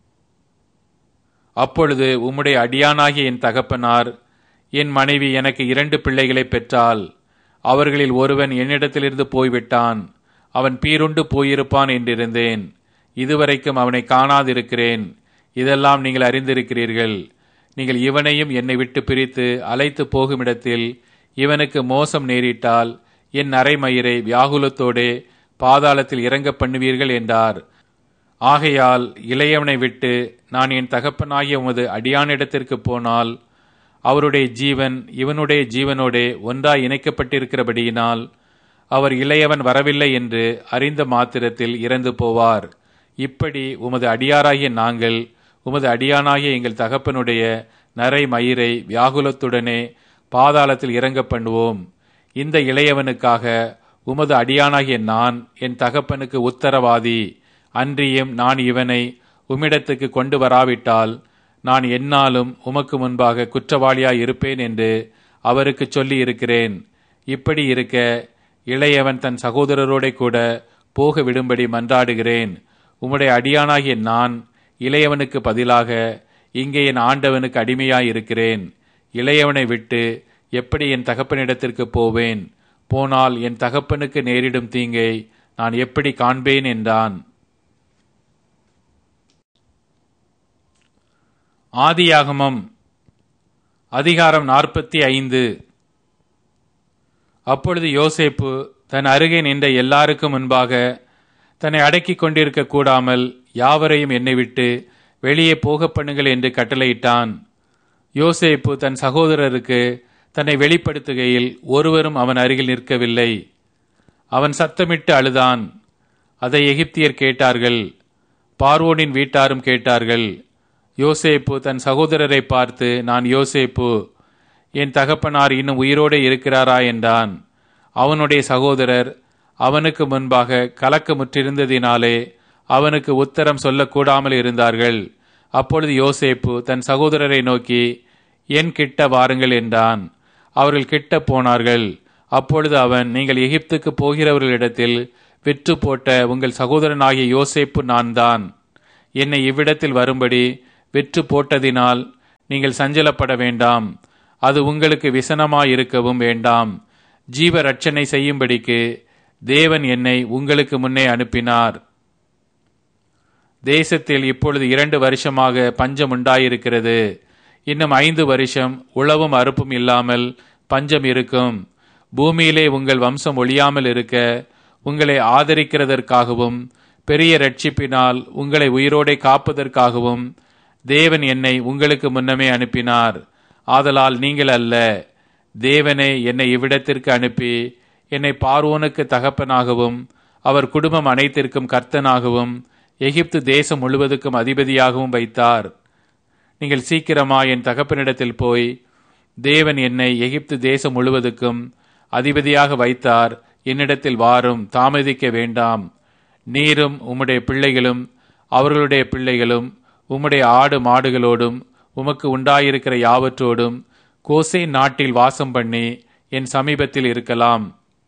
[SPEAKER 1] அப்பொழுது உம்முடைய அடியானாகிய என் தகப்பனார் என் மனைவி எனக்கு இரண்டு பிள்ளைகளை பெற்றாள் அவர்களில் ஒருவன் என்னிடத்திலிருந்து போய்விட்டான் அவன் பீருண்டு போயிருப்பான் என்றிருந்தேன் இதுவரைக்கும் அவனை காணாதிருக்கிறேன் இதெல்லாம் நீங்கள் அறிந்திருக்கிறீர்கள் நீங்கள் இவனையும் என்னை விட்டு பிரித்து அழைத்து போகுமிடத்தில் இவனுக்கு மோசம் நேரிட்டால் என் அரைமயிரை வியாகுலத்தோடே பாதாளத்தில் இறங்க பண்ணுவீர்கள் என்றார் ஆகையால் இளையவனை விட்டு நான் என் தகப்பனாகிய உமது அடியானிடத்திற்கு போனால் அவருடைய ஜீவன் இவனுடைய ஜீவனோடே ஒன்றாய் இணைக்கப்பட்டிருக்கிறபடியினால் அவர் இளையவன் வரவில்லை என்று அறிந்த மாத்திரத்தில் இறந்து போவார் இப்படி உமது அடியாராகிய நாங்கள் உமது அடியானாகிய எங்கள் தகப்பனுடைய நரை மயிரை வியாகுலத்துடனே பாதாளத்தில் இறங்க பண்ணுவோம் இந்த இளையவனுக்காக உமது அடியானாகிய நான் என் தகப்பனுக்கு உத்தரவாதி அன்றியும் நான் இவனை உம்மிடத்துக்கு கொண்டு வராவிட்டால் நான் என்னாலும் உமக்கு முன்பாக குற்றவாளியாய் இருப்பேன் என்று அவருக்கு சொல்லி இருக்கிறேன் இப்படி இருக்க இளையவன் தன் சகோதரரோட கூட போக விடும்படி மன்றாடுகிறேன் உம்முடைய அடியானாகிய நான் இளையவனுக்கு பதிலாக இங்கே என் ஆண்டவனுக்கு அடிமையாய் இருக்கிறேன் இளையவனை விட்டு எப்படி என் தகப்பனிடத்திற்கு போவேன் போனால் என் தகப்பனுக்கு நேரிடும் தீங்கை நான் எப்படி காண்பேன் என்றான் ஆதியாகமம் அதிகாரம் நாற்பத்தி ஐந்து அப்பொழுது யோசேப்பு தன் அருகே நின்ற எல்லாருக்கும் முன்பாக தன்னை அடக்கிக் கொண்டிருக்க கூடாமல் யாவரையும் என்னை விட்டு வெளியே போக பண்ணுங்கள் என்று கட்டளையிட்டான் யோசேப்பு தன் சகோதரருக்கு தன்னை வெளிப்படுத்துகையில் ஒருவரும் அவன் அருகில் நிற்கவில்லை அவன் சத்தமிட்டு அழுதான் அதை எகிப்தியர் கேட்டார்கள் பார்வோனின் வீட்டாரும் கேட்டார்கள் யோசேப்பு தன் சகோதரரை பார்த்து நான் யோசேப்பு என் தகப்பனார் இன்னும் உயிரோடு இருக்கிறாரா என்றான் அவனுடைய சகோதரர் அவனுக்கு முன்பாக கலக்கமுற்றிருந்ததினாலே அவனுக்கு உத்தரம் சொல்லக்கூடாமல் இருந்தார்கள் அப்பொழுது யோசேப்பு தன் சகோதரரை நோக்கி என் கிட்ட வாருங்கள் என்றான் அவர்கள் கிட்ட போனார்கள் அப்பொழுது அவன் நீங்கள் எகிப்துக்கு போகிறவர்களிடத்தில் விற்று போட்ட உங்கள் சகோதரனாகிய யோசேப்பு நான் தான் என்னை இவ்விடத்தில் வரும்படி விற்று போட்டதினால் நீங்கள் சஞ்சலப்பட வேண்டாம் அது உங்களுக்கு விசனமாயிருக்கவும் வேண்டாம் ஜீவ ரட்சனை செய்யும்படிக்கு தேவன் என்னை உங்களுக்கு முன்னே அனுப்பினார் தேசத்தில் இப்பொழுது இரண்டு வருஷமாக பஞ்சம் உண்டாயிருக்கிறது இன்னும் ஐந்து வருஷம் உழவும் அறுப்பும் இல்லாமல் பஞ்சம் இருக்கும் பூமியிலே உங்கள் வம்சம் ஒழியாமல் இருக்க உங்களை ஆதரிக்கிறதற்காகவும் பெரிய ரட்சிப்பினால் உங்களை உயிரோடே காப்பதற்காகவும் தேவன் என்னை உங்களுக்கு முன்னமே அனுப்பினார் ஆதலால் நீங்கள் அல்ல தேவனே என்னை இவ்விடத்திற்கு அனுப்பி என்னை பார்வோனுக்கு தகப்பனாகவும் அவர் குடும்பம் அனைத்திற்கும் கர்த்தனாகவும் எகிப்து தேசம் முழுவதுக்கும் அதிபதியாகவும் வைத்தார் நீங்கள் சீக்கிரமா என் தகப்பனிடத்தில் போய் தேவன் என்னை எகிப்து தேசம் முழுவதுக்கும் அதிபதியாக வைத்தார் என்னிடத்தில் வாரும் தாமதிக்க வேண்டாம் நீரும் உம்முடைய பிள்ளைகளும் அவர்களுடைய பிள்ளைகளும் உம்முடைய ஆடு மாடுகளோடும் உமக்கு உண்டாயிருக்கிற யாவற்றோடும் கோசே நாட்டில் வாசம் பண்ணி என் சமீபத்தில் இருக்கலாம்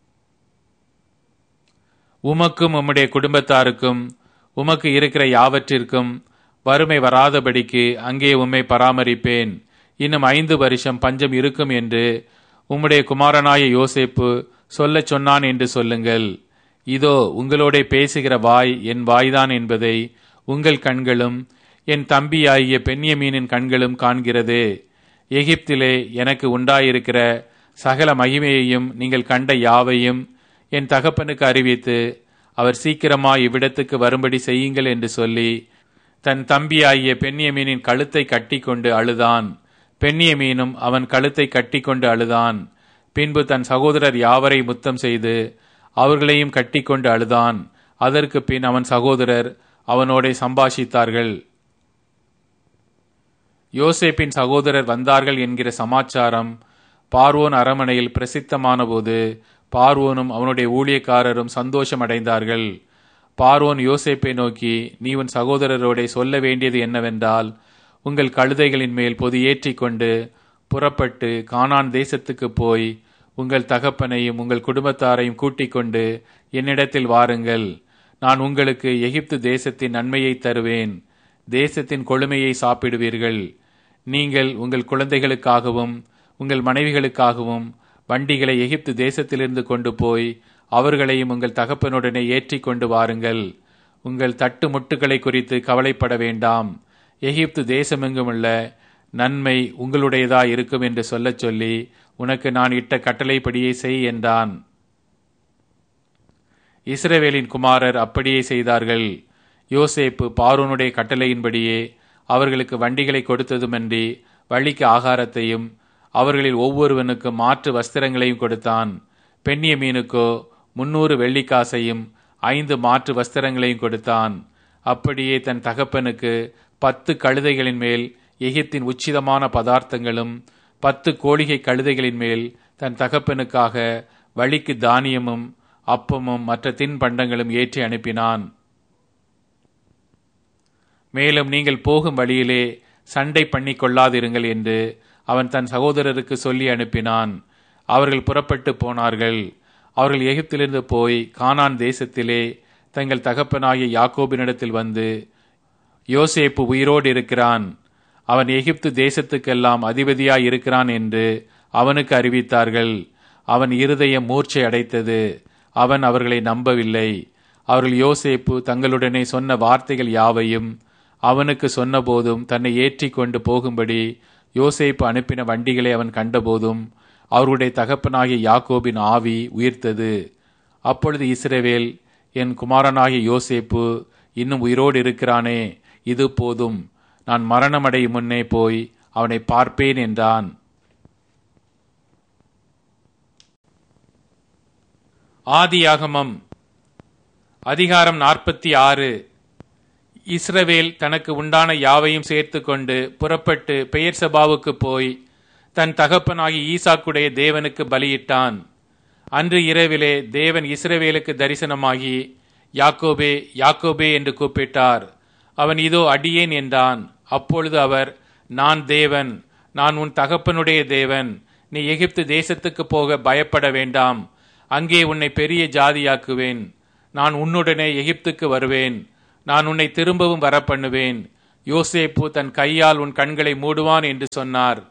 [SPEAKER 1] உமக்கும் உம்முடைய குடும்பத்தாருக்கும் உமக்கு இருக்கிற யாவற்றிற்கும் வறுமை வராதபடிக்கு அங்கே உம்மை பராமரிப்பேன் இன்னும் ஐந்து வருஷம் பஞ்சம் இருக்கும் என்று உம்முடைய குமாரனாய யோசேப்பு சொல்லச் சொன்னான் என்று சொல்லுங்கள் இதோ உங்களோட பேசுகிற வாய் என் வாய்தான் என்பதை உங்கள் கண்களும் என் தம்பியாகிய பெண்யமீனின் கண்களும் காண்கிறது எகிப்திலே எனக்கு உண்டாயிருக்கிற சகல மகிமையையும் நீங்கள் கண்ட யாவையும் என் தகப்பனுக்கு அறிவித்து அவர் சீக்கிரமாய் இவ்விடத்துக்கு வரும்படி செய்யுங்கள் என்று சொல்லி தன் தம்பியாகிய பெண்ணியமீனின் கழுத்தை கட்டிக்கொண்டு அழுதான் பெண்ணியமீனும் அவன் கழுத்தை கட்டிக்கொண்டு அழுதான் பின்பு தன் சகோதரர் யாவரை முத்தம் செய்து அவர்களையும் கட்டிக்கொண்டு அழுதான் அதற்கு பின் அவன் சகோதரர் அவனோட சம்பாஷித்தார்கள் யோசேப்பின் சகோதரர் வந்தார்கள் என்கிற சமாச்சாரம் பார்வோன் அரமனையில் பிரசித்தமான போது பார்வோனும் அவனுடைய ஊழியக்காரரும் சந்தோஷம் அடைந்தார்கள் பார்வோன் யோசேப்பை நோக்கி நீ உன் சகோதரரோட சொல்ல வேண்டியது என்னவென்றால் உங்கள் கழுதைகளின் மேல் பொது ஏற்றிக்கொண்டு புறப்பட்டு கானான் தேசத்துக்கு போய் உங்கள் தகப்பனையும் உங்கள் குடும்பத்தாரையும் கூட்டிக் கொண்டு என்னிடத்தில் வாருங்கள் நான் உங்களுக்கு எகிப்து தேசத்தின் நன்மையை தருவேன் தேசத்தின் கொழுமையை சாப்பிடுவீர்கள் நீங்கள் உங்கள் குழந்தைகளுக்காகவும் உங்கள் மனைவிகளுக்காகவும் வண்டிகளை எகிப்து தேசத்திலிருந்து கொண்டு போய் அவர்களையும் உங்கள் தகப்பனுடனே ஏற்றி கொண்டு வாருங்கள் உங்கள் தட்டு முட்டுகளை குறித்து கவலைப்பட வேண்டாம் எகிப்து தேசமெங்குமுள்ள நன்மை உங்களுடையதா இருக்கும் என்று சொல்லச் சொல்லி உனக்கு நான் இட்ட கட்டளைப்படியே செய் என்றான் இஸ்ரவேலின் குமாரர் அப்படியே செய்தார்கள் யோசேப்பு பார்வனுடைய கட்டளையின்படியே அவர்களுக்கு வண்டிகளை கொடுத்ததுமன்றி வழிக்கு ஆகாரத்தையும் அவர்களில் ஒவ்வொருவனுக்கு மாற்று வஸ்திரங்களையும் கொடுத்தான் பெண்ணிய மீனுக்கோ முன்னூறு வெள்ளிக்காசையும் ஐந்து மாற்று வஸ்திரங்களையும் கொடுத்தான் அப்படியே தன் தகப்பனுக்கு பத்து கழுதைகளின் மேல் எகிப்தின் உச்சிதமான பதார்த்தங்களும் பத்து கோழிகை கழுதைகளின் மேல் தன் தகப்பனுக்காக வழிக்கு தானியமும் அப்பமும் மற்ற தின்பண்டங்களும் ஏற்றி அனுப்பினான் மேலும் நீங்கள் போகும் வழியிலே சண்டை பண்ணி கொள்ளாதிருங்கள் என்று அவன் தன் சகோதரருக்கு சொல்லி அனுப்பினான் அவர்கள் புறப்பட்டு போனார்கள் அவர்கள் எகிப்திலிருந்து போய் கானான் தேசத்திலே தங்கள் தகப்பனாகிய யாக்கோபினிடத்தில் வந்து யோசேப்பு உயிரோடு இருக்கிறான் அவன் எகிப்து தேசத்துக்கெல்லாம் அதிபதியாய் இருக்கிறான் என்று அவனுக்கு அறிவித்தார்கள் அவன் இருதயம் மூர்ச்சை அடைத்தது அவன் அவர்களை நம்பவில்லை அவர்கள் யோசேப்பு தங்களுடனே சொன்ன வார்த்தைகள் யாவையும் அவனுக்கு சொன்னபோதும் தன்னை ஏற்றி கொண்டு போகும்படி யோசேப்பு அனுப்பின வண்டிகளை அவன் கண்டபோதும் அவருடைய தகப்பனாகிய யாக்கோபின் ஆவி உயிர்த்தது அப்பொழுது இஸ்ரவேல் என் குமாரனாகிய யோசேப்பு இன்னும் உயிரோடு இருக்கிறானே இது போதும் நான் மரணமடையும் முன்னே போய் அவனை பார்ப்பேன் என்றான் ஆதியாகமம் அதிகாரம் நாற்பத்தி ஆறு இஸ்ரவேல் தனக்கு உண்டான யாவையும் சேர்த்து கொண்டு புறப்பட்டு பெயர் சபாவுக்கு போய் தன் தகப்பனாகி ஈசாக்குடைய தேவனுக்கு பலியிட்டான் அன்று இரவிலே தேவன் இஸ்ரவேலுக்கு தரிசனமாகி யாக்கோபே யாக்கோபே என்று கூப்பிட்டார் அவன் இதோ அடியேன் என்றான் அப்பொழுது அவர் நான் தேவன் நான் உன் தகப்பனுடைய தேவன் நீ எகிப்து தேசத்துக்கு போக பயப்பட வேண்டாம் அங்கே உன்னை பெரிய ஜாதியாக்குவேன் நான் உன்னுடனே எகிப்துக்கு வருவேன் நான் உன்னை திரும்பவும் வரப்பண்ணுவேன் யோசேப்பு தன் கையால் உன் கண்களை மூடுவான் என்று சொன்னார்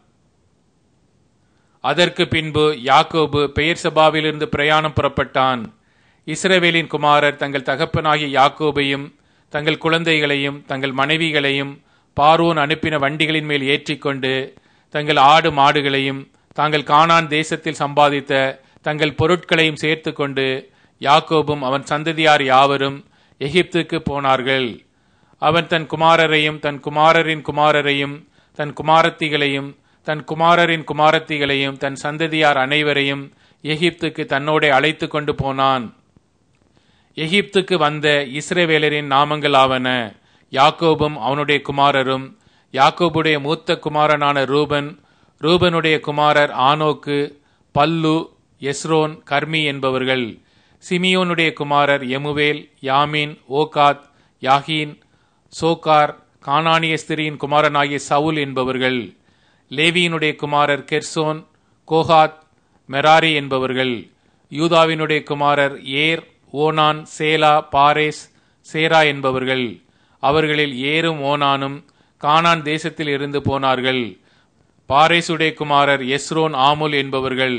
[SPEAKER 1] அதற்கு பின்பு யாக்கோபு பெயர் சபாவிலிருந்து பிரயாணம் புறப்பட்டான் இஸ்ரவேலின் குமாரர் தங்கள் தகப்பனாகிய யாக்கோபையும் தங்கள் குழந்தைகளையும் தங்கள் மனைவிகளையும் பார்வோன் அனுப்பின வண்டிகளின் மேல் ஏற்றிக்கொண்டு தங்கள் ஆடு மாடுகளையும் தாங்கள் கானான் தேசத்தில் சம்பாதித்த தங்கள் பொருட்களையும் சேர்த்து கொண்டு யாக்கோபும் அவன் சந்ததியார் யாவரும் எகிப்துக்கு போனார்கள் அவன் தன் குமாரரையும் தன் குமாரரின் குமாரரையும் தன் குமாரத்திகளையும் தன் குமாரரின் குமாரத்திகளையும் தன் சந்ததியார் அனைவரையும் எகிப்துக்கு தன்னோடே அழைத்து கொண்டு போனான் எகிப்துக்கு வந்த இஸ்ரேவேலரின் நாமங்கள் ஆவன யாக்கோபும் அவனுடைய குமாரரும் யாக்கோபுடைய மூத்த குமாரனான ரூபன் ரூபனுடைய குமாரர் ஆனோக்கு பல்லு எஸ்ரோன் கர்மி என்பவர்கள் சிமியோனுடைய குமாரர் எமுவேல் யாமின் ஓகாத் யாகீன் சோகார் கானானிய ஸ்திரியின் குமாரனாகிய சவுல் என்பவர்கள் லேவியினுடைய குமாரர் கெர்சோன் கோஹாத் மெராரி என்பவர்கள் யூதாவினுடைய குமாரர் ஏர் ஓனான் சேலா பாரேஸ் சேரா என்பவர்கள் அவர்களில் ஏரும் ஓனானும் கானான் தேசத்தில் இருந்து போனார்கள் பாரேசுடைய குமாரர் எஸ்ரோன் ஆமுல் என்பவர்கள்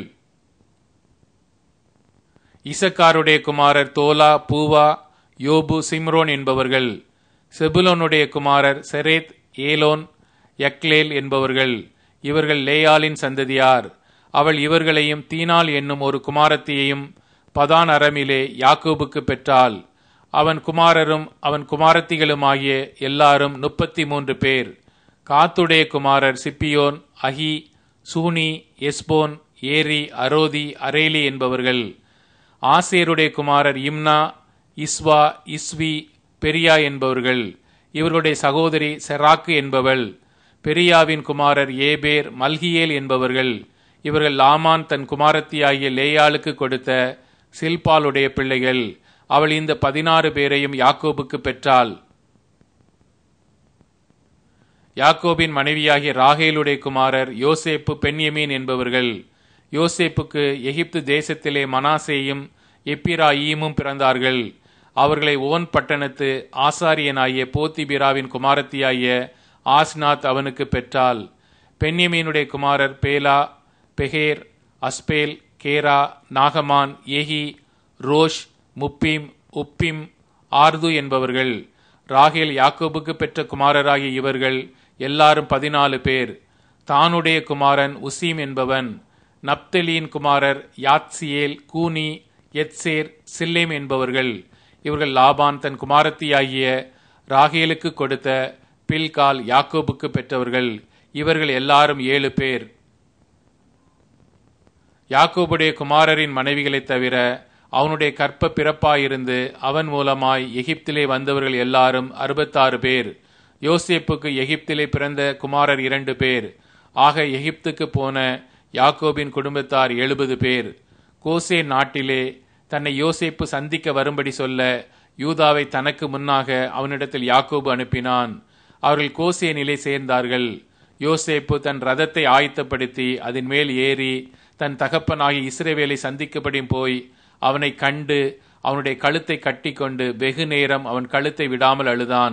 [SPEAKER 1] இசக்காருடைய குமாரர் தோலா பூவா யோபு சிம்ரோன் என்பவர்கள் செபுலோனுடைய குமாரர் செரேத் ஏலோன் யக்லேல் என்பவர்கள் இவர்கள் லேயாலின் சந்ததியார் அவள் இவர்களையும் தீனாள் என்னும் ஒரு குமாரத்தியையும் பதான் அரமிலே யாக்கோபுக்கு பெற்றாள் அவன் குமாரரும் அவன் குமாரத்திகளுமாகிய எல்லாரும் முப்பத்தி மூன்று பேர் காத்துடைய குமாரர் சிப்பியோன் அஹி சூனி எஸ்போன் ஏரி அரோதி அரேலி என்பவர்கள் ஆசேருடைய குமாரர் இம்னா இஸ்வா இஸ்வி பெரியா என்பவர்கள் இவர்களுடைய சகோதரி செராக்கு என்பவள் பெரியாவின் குமாரர் ஏபேர் மல்கியேல் என்பவர்கள் இவர்கள் லாமான் தன் குமாரத்தியாகிய லேயாளுக்கு கொடுத்த சில்பாலுடைய பிள்ளைகள் அவள் இந்த பதினாறு பேரையும் யாக்கோபுக்கு பெற்றாள் யாக்கோபின் மனைவியாகிய ராகேலுடைய குமாரர் யோசேப்பு பென்யமீன் என்பவர்கள் யோசேப்புக்கு எகிப்து தேசத்திலே மனாசேயும் எப்பிராயீமும் பிறந்தார்கள் அவர்களை ஓன் பட்டணத்து ஆசாரியனாகிய போத்திபிராவின் குமாரத்தியாகிய ஆஸ்நாத் அவனுக்கு பெற்றாள் பென்யமீனுடைய குமாரர் பேலா பெஹேர் அஸ்பேல் கேரா நாகமான் ஏஹி ரோஷ் முப்பிம் உப்பிம் ஆர்து என்பவர்கள் ராகேல் யாக்கோபுக்கு பெற்ற குமாரராகிய இவர்கள் எல்லாரும் பதினாலு பேர் தானுடைய குமாரன் உசீம் என்பவன் நப்தலியின் குமாரர் யாத்சியேல் கூனி எத்சேர் சில்லேம் என்பவர்கள் இவர்கள் லாபான் தன் குமாரத்தியாகிய ராகேலுக்கு கொடுத்த பில்கால் யாக்கோபுக்கு பெற்றவர்கள் இவர்கள் எல்லாரும் ஏழு பேர் யாக்கோபுடைய குமாரரின் மனைவிகளைத் தவிர அவனுடைய கற்ப பிறப்பாயிருந்து அவன் மூலமாய் எகிப்திலே வந்தவர்கள் எல்லாரும் அறுபத்தாறு பேர் யோசேப்புக்கு எகிப்திலே பிறந்த குமாரர் இரண்டு பேர் ஆக எகிப்துக்கு போன யாக்கோபின் குடும்பத்தார் எழுபது பேர் கோசே நாட்டிலே தன்னை யோசேப்பு சந்திக்க வரும்படி சொல்ல யூதாவை தனக்கு முன்னாக அவனிடத்தில் யாக்கோபு அனுப்பினான் அவர்கள் கோசே நிலை சேர்ந்தார்கள் யோசேப்பு தன் ரதத்தை ஆயத்தப்படுத்தி அதன் மேல் ஏறி தன் தகப்பனாகி இஸ்ரேவேலை சந்திக்கப்படி போய் அவனை கண்டு அவனுடைய கழுத்தை கட்டிக்கொண்டு வெகு நேரம் அவன் கழுத்தை விடாமல் அழுதான்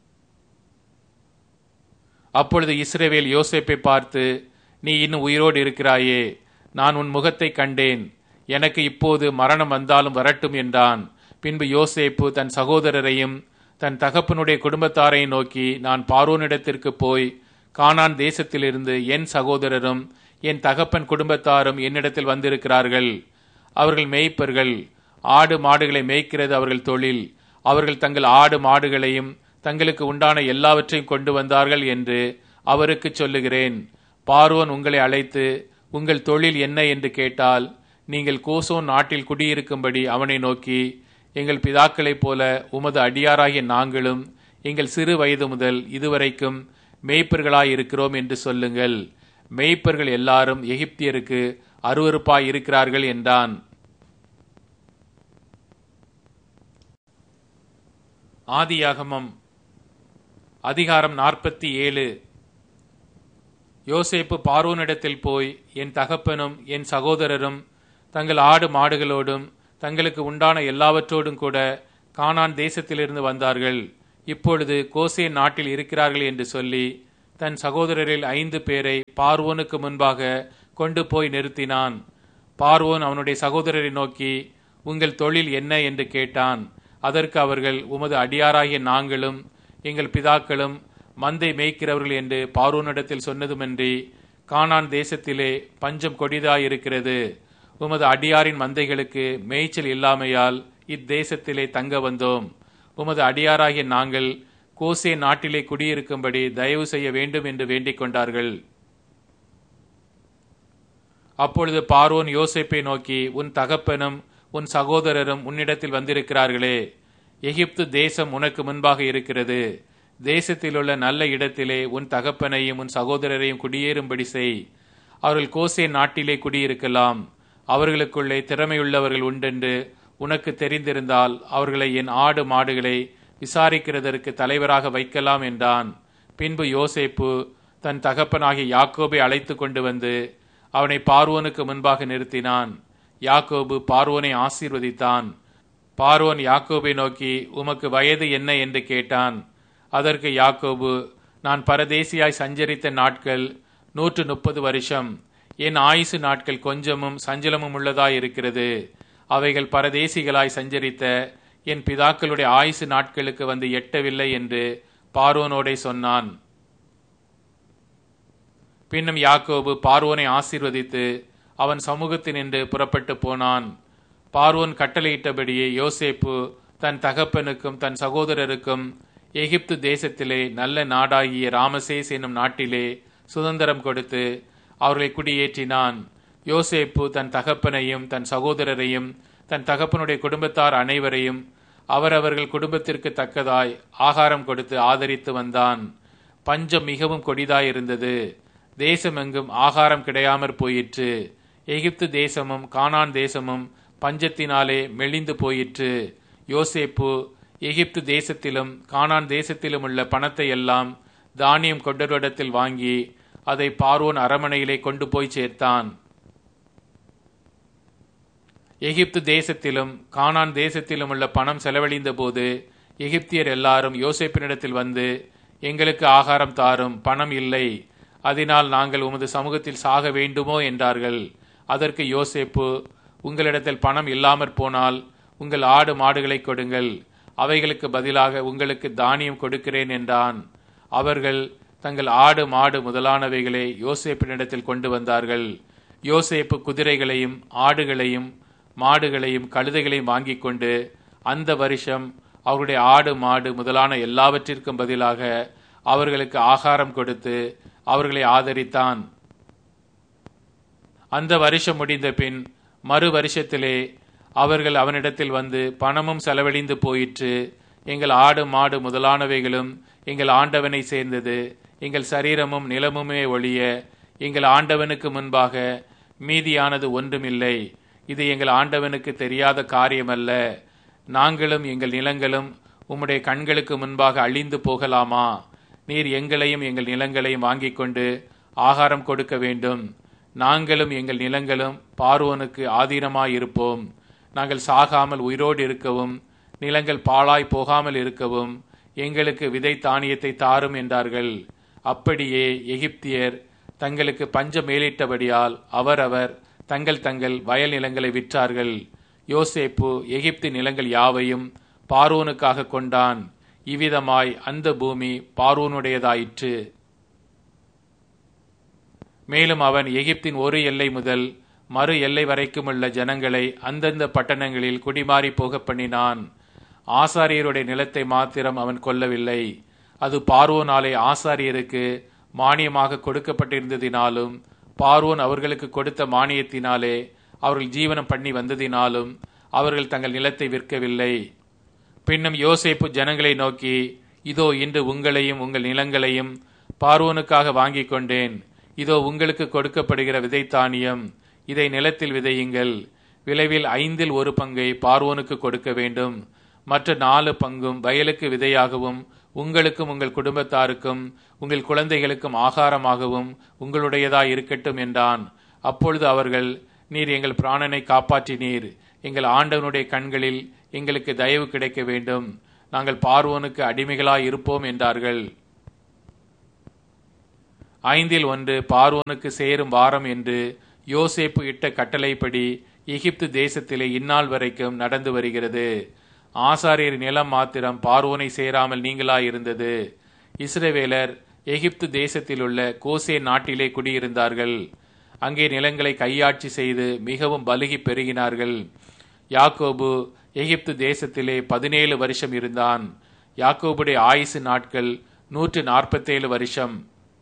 [SPEAKER 1] அப்பொழுது இஸ்ரேவேல் யோசேப்பை பார்த்து நீ இன்னும் உயிரோடு இருக்கிறாயே நான் உன் முகத்தை கண்டேன் எனக்கு இப்போது மரணம் வந்தாலும் வரட்டும் என்றான் பின்பு யோசேப்பு தன் சகோதரரையும் தன் தகப்பனுடைய குடும்பத்தாரையும் நோக்கி நான் பார்வோனிடத்திற்கு போய் கானான் தேசத்திலிருந்து என் சகோதரரும் என் தகப்பன் குடும்பத்தாரும் என்னிடத்தில் வந்திருக்கிறார்கள் அவர்கள் மேய்ப்பர்கள் ஆடு மாடுகளை மேய்க்கிறது அவர்கள் தொழில் அவர்கள் தங்கள் ஆடு மாடுகளையும் தங்களுக்கு உண்டான எல்லாவற்றையும் கொண்டு வந்தார்கள் என்று அவருக்கு சொல்லுகிறேன் பார்வோன் உங்களை அழைத்து உங்கள் தொழில் என்ன என்று கேட்டால் நீங்கள் கோசோன் நாட்டில் குடியிருக்கும்படி அவனை நோக்கி எங்கள் பிதாக்களைப் போல உமது அடியாராகிய நாங்களும் எங்கள் சிறு வயது முதல் இதுவரைக்கும் மேய்ப்பர்களாய் இருக்கிறோம் என்று சொல்லுங்கள் மேய்ப்பர்கள் எல்லாரும் எகிப்தியருக்கு அருவறுப்பாய் இருக்கிறார்கள் என்றான் ஆதியாகமம் அதிகாரம் நாற்பத்தி ஏழு யோசேப்பு பார்வோனிடத்தில் போய் என் தகப்பனும் என் சகோதரரும் தங்கள் ஆடு மாடுகளோடும் தங்களுக்கு உண்டான எல்லாவற்றோடும் கூட கானான் தேசத்திலிருந்து வந்தார்கள் இப்பொழுது கோசே நாட்டில் இருக்கிறார்கள் என்று சொல்லி தன் சகோதரரில் ஐந்து பேரை பார்வோனுக்கு முன்பாக கொண்டு போய் நிறுத்தினான் பார்வோன் அவனுடைய சகோதரரை நோக்கி உங்கள் தொழில் என்ன என்று கேட்டான் அதற்கு அவர்கள் உமது அடியாராகிய நாங்களும் எங்கள் பிதாக்களும் மந்தை மேய்க்கிறவர்கள் என்று பார்வோனிடத்தில் சொன்னதுமன்றி கானான் தேசத்திலே பஞ்சம் கொடிதாயிருக்கிறது உமது அடியாரின் மந்தைகளுக்கு மேய்ச்சல் இல்லாமையால் இத்தேசத்திலே தங்க வந்தோம் உமது அடியாராகிய நாங்கள் கோசே நாட்டிலே குடியிருக்கும்படி தயவு செய்ய வேண்டும் என்று வேண்டிக் கொண்டார்கள் அப்பொழுது பார்வோன் யோசேப்பை நோக்கி உன் தகப்பனும் உன் சகோதரரும் உன்னிடத்தில் வந்திருக்கிறார்களே எகிப்து தேசம் உனக்கு முன்பாக இருக்கிறது தேசத்திலுள்ள நல்ல இடத்திலே உன் தகப்பனையும் உன் சகோதரரையும் குடியேறும்படி செய் அவர்கள் கோசே நாட்டிலே குடியிருக்கலாம் அவர்களுக்குள்ளே திறமையுள்ளவர்கள் உண்டென்று உனக்கு தெரிந்திருந்தால் அவர்களை என் ஆடு மாடுகளை விசாரிக்கிறதற்கு தலைவராக வைக்கலாம் என்றான் பின்பு யோசேப்பு தன் தகப்பனாகிய யாக்கோபை அழைத்து கொண்டு வந்து அவனை பார்வோனுக்கு முன்பாக நிறுத்தினான் யாக்கோபு பார்வோனை ஆசீர்வதித்தான் பார்வோன் யாக்கோபை நோக்கி உமக்கு வயது என்ன என்று கேட்டான் அதற்கு யாக்கோபு நான் பரதேசியாய் சஞ்சரித்த நாட்கள் நூற்று முப்பது வருஷம் என் ஆயுசு நாட்கள் கொஞ்சமும் சஞ்சலமும் உள்ளதாய் இருக்கிறது அவைகள் பரதேசிகளாய் சஞ்சரித்த என் பிதாக்களுடைய ஆயுசு நாட்களுக்கு வந்து எட்டவில்லை என்று பார்வோனோடே சொன்னான் பின்னும் யாக்கோபு பார்வோனை ஆசீர்வதித்து அவன் சமூகத்தினின்று புறப்பட்டு போனான் பார்வோன் கட்டளையிட்டபடியே யோசேப்பு தன் தகப்பனுக்கும் தன் சகோதரருக்கும் எகிப்து தேசத்திலே நல்ல நாடாகிய ராமசேஸ் என்னும் நாட்டிலே சுதந்திரம் கொடுத்து அவர்களை குடியேற்றினான் யோசேப்பு தன் தகப்பனையும் தன் சகோதரரையும் தன் தகப்பனுடைய குடும்பத்தார் அனைவரையும் அவரவர்கள் குடும்பத்திற்கு தக்கதாய் ஆகாரம் கொடுத்து ஆதரித்து வந்தான் பஞ்சம் மிகவும் கொடிதாயிருந்தது தேசமெங்கும் ஆகாரம் கிடையாமற் போயிற்று எகிப்து தேசமும் கானான் தேசமும் பஞ்சத்தினாலே மெலிந்து போயிற்று யோசேப்பு எகிப்து தேசத்திலும் கானான் தேசத்திலும் உள்ள பணத்தை எல்லாம் தானியம் கொண்டவரிடத்தில் வாங்கி அதை பார்வோன் அரமனையிலே கொண்டு போய் சேர்த்தான் எகிப்து தேசத்திலும் கானான் தேசத்திலும் உள்ள பணம் செலவழிந்த போது எகிப்தியர் எல்லாரும் யோசேப்பினிடத்தில் வந்து எங்களுக்கு ஆகாரம் தாரும் பணம் இல்லை அதனால் நாங்கள் உமது சமூகத்தில் சாக வேண்டுமோ என்றார்கள் அதற்கு யோசேப்பு உங்களிடத்தில் பணம் இல்லாமற் போனால் உங்கள் ஆடு மாடுகளை கொடுங்கள் அவைகளுக்கு பதிலாக உங்களுக்கு தானியம் கொடுக்கிறேன் என்றான் அவர்கள் தங்கள் ஆடு மாடு முதலானவைகளை யோசேப்பினிடத்தில் கொண்டு வந்தார்கள் யோசேப்பு குதிரைகளையும் ஆடுகளையும் மாடுகளையும் கழுதைகளையும் வாங்கி கொண்டு அந்த வருஷம் அவருடைய ஆடு மாடு முதலான எல்லாவற்றிற்கும் பதிலாக அவர்களுக்கு ஆகாரம் கொடுத்து அவர்களை ஆதரித்தான் அந்த வருஷம் முடிந்த பின் மறு வருஷத்திலே அவர்கள் அவனிடத்தில் வந்து பணமும் செலவழிந்து போயிற்று எங்கள் ஆடு மாடு முதலானவைகளும் எங்கள் ஆண்டவனை சேர்ந்தது எங்கள் சரீரமும் நிலமுமே ஒழிய எங்கள் ஆண்டவனுக்கு முன்பாக மீதியானது ஒன்றுமில்லை இது எங்கள் ஆண்டவனுக்கு தெரியாத காரியமல்ல நாங்களும் எங்கள் நிலங்களும் உம்முடைய கண்களுக்கு முன்பாக அழிந்து போகலாமா நீர் எங்களையும் எங்கள் நிலங்களையும் வாங்கிக் கொண்டு ஆகாரம் கொடுக்க வேண்டும் நாங்களும் எங்கள் நிலங்களும் பார்வோனுக்கு ஆதீனமாயிருப்போம் நாங்கள் சாகாமல் உயிரோடு இருக்கவும் நிலங்கள் பாழாய் போகாமல் இருக்கவும் எங்களுக்கு விதை தானியத்தை தாரும் என்றார்கள் அப்படியே எகிப்தியர் தங்களுக்கு பஞ்சம் மேலிட்டபடியால் அவரவர் தங்கள் தங்கள் வயல் நிலங்களை விற்றார்கள் யோசேப்பு எகிப்து நிலங்கள் யாவையும் பார்வோனுக்காக கொண்டான் இவ்விதமாய் அந்த பூமி பார்வோனுடையதாயிற்று மேலும் அவன் எகிப்தின் ஒரு எல்லை முதல் மறு எல்லை வரைக்குமுள்ள ஜனங்களை அந்தந்த பட்டணங்களில் குடிமாறி போக பண்ணினான் ஆசாரியருடைய நிலத்தை மாத்திரம் அவன் கொல்லவில்லை அது பார்வோனாலே ஆசாரியருக்கு மானியமாக கொடுக்கப்பட்டிருந்ததினாலும் பார்வோன் அவர்களுக்கு கொடுத்த மானியத்தினாலே அவர்கள் ஜீவனம் பண்ணி வந்ததினாலும் அவர்கள் தங்கள் நிலத்தை விற்கவில்லை பின்னும் யோசேப்பு ஜனங்களை நோக்கி இதோ இன்று உங்களையும் உங்கள் நிலங்களையும் பார்வோனுக்காக வாங்கிக் கொண்டேன் இதோ உங்களுக்கு கொடுக்கப்படுகிற விதைத்தானியம் இதை நிலத்தில் விதையுங்கள் விளைவில் ஐந்தில் ஒரு பங்கை பார்வோனுக்கு கொடுக்க வேண்டும் மற்ற நாலு பங்கும் வயலுக்கு விதையாகவும் உங்களுக்கும் உங்கள் குடும்பத்தாருக்கும் உங்கள் குழந்தைகளுக்கும் ஆகாரமாகவும் உங்களுடையதாய் இருக்கட்டும் என்றான் அப்பொழுது அவர்கள் நீர் எங்கள் பிராணனை காப்பாற்றினீர் எங்கள் ஆண்டவனுடைய கண்களில் எங்களுக்கு தயவு கிடைக்க வேண்டும் நாங்கள் பார்வோனுக்கு அடிமைகளாய் இருப்போம் என்றார்கள் ஐந்தில் ஒன்று பார்வோனுக்கு சேரும் வாரம் என்று யோசேப்பு இட்ட கட்டளைப்படி எகிப்து தேசத்திலே இந்நாள் வரைக்கும் நடந்து வருகிறது ஆசாரியர் நிலம் மாத்திரம் பார்வோனை சேராமல் நீங்களாயிருந்தது இஸ்ரவேலர் எகிப்து தேசத்திலுள்ள கோசே நாட்டிலே குடியிருந்தார்கள் அங்கே நிலங்களை கையாட்சி செய்து மிகவும் பலுகி பெருகினார்கள் யாக்கோபு எகிப்து தேசத்திலே பதினேழு வருஷம் இருந்தான் யாக்கோபுடைய ஆயுசு நாட்கள் நூற்று நாற்பத்தேழு வருஷம்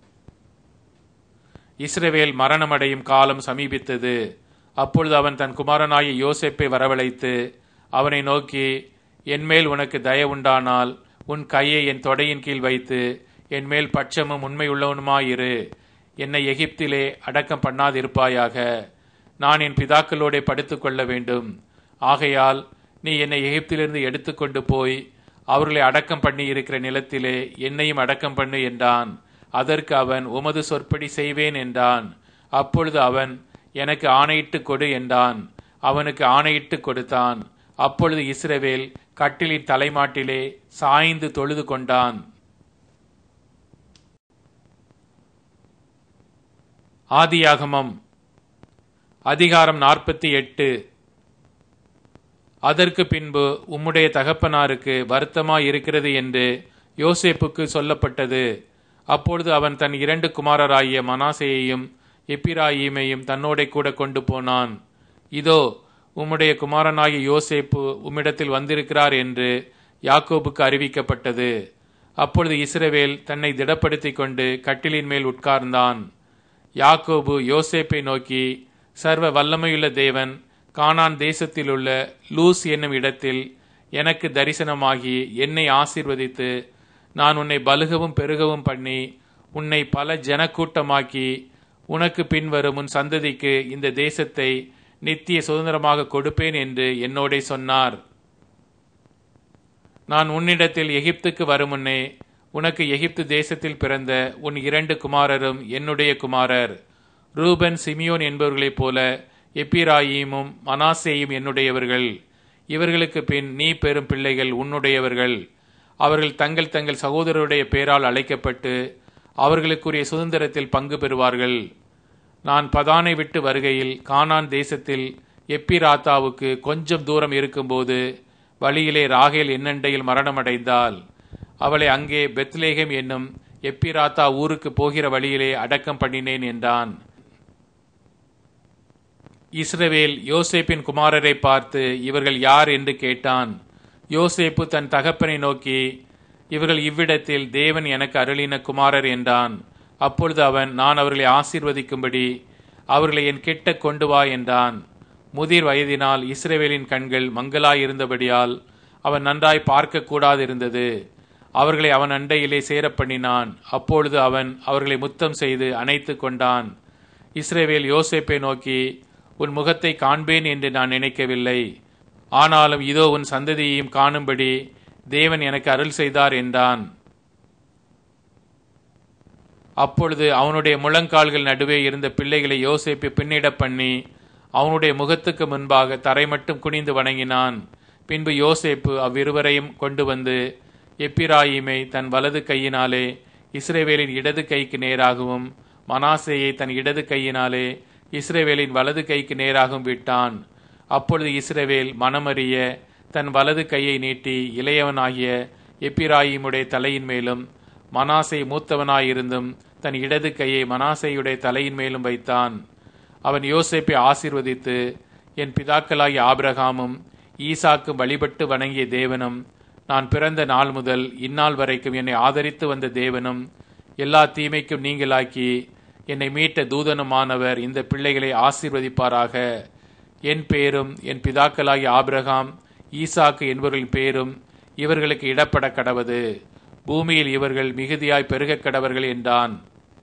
[SPEAKER 1] இஸ்ரவேல் மரணமடையும் காலம் சமீபித்தது அப்பொழுது அவன் தன் குமாரனாகிய யோசேப்பை வரவழைத்து அவனை நோக்கி என்மேல் உனக்கு தயவுண்டானால் உன் கையை என் தொடையின் கீழ் வைத்து என்மேல் பட்சமும் உண்மையுள்ளவனுமாயிரு என்னை எகிப்திலே அடக்கம் பண்ணாதிருப்பாயாக நான் என் பிதாக்களோடே படுத்துக் கொள்ள வேண்டும் ஆகையால் நீ என்னை எகிப்திலிருந்து எடுத்துக்கொண்டு போய் அவர்களை அடக்கம் பண்ணி இருக்கிற நிலத்திலே என்னையும் அடக்கம் பண்ணு என்றான் அதற்கு அவன் உமது சொற்படி செய்வேன் என்றான் அப்பொழுது அவன் எனக்கு ஆணையிட்டு கொடு என்றான் அவனுக்கு ஆணையிட்டு கொடுத்தான் அப்பொழுது இஸ்ரவேல் கட்டிலின் தலைமாட்டிலே சாய்ந்து தொழுது கொண்டான் ஆதியாகமம் அதிகாரம் நாற்பத்தி எட்டு அதற்கு பின்பு உம்முடைய தகப்பனாருக்கு வருத்தமாய் இருக்கிறது என்று யோசேப்புக்கு சொல்லப்பட்டது அப்பொழுது அவன் தன் இரண்டு குமாரராகிய மனாசேயையும் எப்பிராயீமையும் தன்னோடே கூட கொண்டு போனான் இதோ உம்முடைய குமாரனாகிய யோசேப்பு உம்மிடத்தில் வந்திருக்கிறார் என்று யாக்கோபுக்கு அறிவிக்கப்பட்டது அப்பொழுது இஸ்ரவேல் தன்னை திடப்படுத்திக் கொண்டு கட்டிலின் மேல் உட்கார்ந்தான் யாக்கோபு யோசேப்பை நோக்கி சர்வ வல்லமையுள்ள தேவன் கானான் தேசத்திலுள்ள லூஸ் என்னும் இடத்தில் எனக்கு தரிசனமாகி என்னை ஆசீர்வதித்து நான் உன்னை பலுகவும் பெருகவும் பண்ணி உன்னை பல ஜனக்கூட்டமாக்கி உனக்கு பின்வரும் உன் சந்ததிக்கு இந்த தேசத்தை நித்திய சுதந்திரமாக கொடுப்பேன் என்று என்னோடே சொன்னார் நான் உன்னிடத்தில் எகிப்துக்கு வரும் முன்னே உனக்கு எகிப்து தேசத்தில் பிறந்த உன் இரண்டு குமாரரும் என்னுடைய குமாரர் ரூபன் சிமியோன் என்பவர்களைப் போல எப்பிராயீமும் மனாசேயும் என்னுடையவர்கள் இவர்களுக்கு பின் நீ பெறும் பிள்ளைகள் உன்னுடையவர்கள் அவர்கள் தங்கள் தங்கள் சகோதரருடைய பேரால் அழைக்கப்பட்டு அவர்களுக்குரிய சுதந்திரத்தில் பங்கு பெறுவார்கள் நான் பதானை விட்டு வருகையில் கானான் தேசத்தில் எப்பிராத்தாவுக்கு கொஞ்சம் தூரம் இருக்கும்போது வழியிலே ராகேல் என்னண்டையில் மரணமடைந்தால் அவளை அங்கே பெத்லேகம் என்னும் எப்பிராத்தா ஊருக்கு போகிற வழியிலே அடக்கம் பண்ணினேன் என்றான் இஸ்ரவேல் யோசேப்பின் குமாரரை பார்த்து இவர்கள் யார் என்று கேட்டான் யோசேப்பு தன் தகப்பனை நோக்கி இவர்கள் இவ்விடத்தில் தேவன் எனக்கு அருளின குமாரர் என்றான் அப்பொழுது அவன் நான் அவர்களை ஆசீர்வதிக்கும்படி அவர்களை என் கிட்ட கொண்டு வா என்றான் முதிர் வயதினால் இஸ்ரவேலின் கண்கள் மங்களாயிருந்தபடியால் அவன் நன்றாய் பார்க்க கூடாதிருந்தது அவர்களை அவன் அண்டையிலே சேரப் பண்ணினான் அப்பொழுது அவன் அவர்களை முத்தம் செய்து அணைத்து கொண்டான் இஸ்ரேவேல் யோசேப்பை நோக்கி உன் முகத்தை காண்பேன் என்று நான் நினைக்கவில்லை ஆனாலும் இதோ உன் சந்ததியையும் காணும்படி தேவன் எனக்கு அருள் செய்தார் என்றான் அப்பொழுது அவனுடைய முழங்கால்கள் நடுவே இருந்த பிள்ளைகளை யோசேப்பு பின்னிடப் பண்ணி அவனுடைய முகத்துக்கு முன்பாக தரை மட்டும் குனிந்து வணங்கினான் பின்பு யோசேப்பு அவ்விருவரையும் கொண்டு வந்து எப்பிராயிமை தன் வலது கையினாலே இஸ்ரேவேலின் இடது கைக்கு நேராகவும் மனாசேயை தன் இடது கையினாலே இஸ்ரேவேலின் வலது கைக்கு நேராகவும் விட்டான் அப்பொழுது இஸ்ரேவேல் மனமறிய தன் வலது கையை நீட்டி இளையவனாகிய எப்பிராயிமுடைய தலையின் மேலும் மனாசை மூத்தவனாயிருந்தும் தன் இடது கையை மனாசையுடைய தலையின் மேலும் வைத்தான் அவன் யோசேப்பை ஆசீர்வதித்து என் பிதாக்களாகிய ஆபிரகாமும் ஈசாக்கும் வழிபட்டு வணங்கிய தேவனும் நான் பிறந்த நாள் முதல் இந்நாள் வரைக்கும் என்னை ஆதரித்து வந்த தேவனும் எல்லா தீமைக்கும் நீங்களாக்கி என்னை மீட்ட தூதனுமானவர் இந்த பிள்ளைகளை ஆசீர்வதிப்பாராக என் பேரும் என் பிதாக்களாகிய ஆபிரகாம் ஈசாக்கு என்பவர்களின் பேரும் இவர்களுக்கு இடப்பட கடவது பூமியில் இவர்கள் மிகுதியாய் பெருகக் கடவர்கள் என்றான்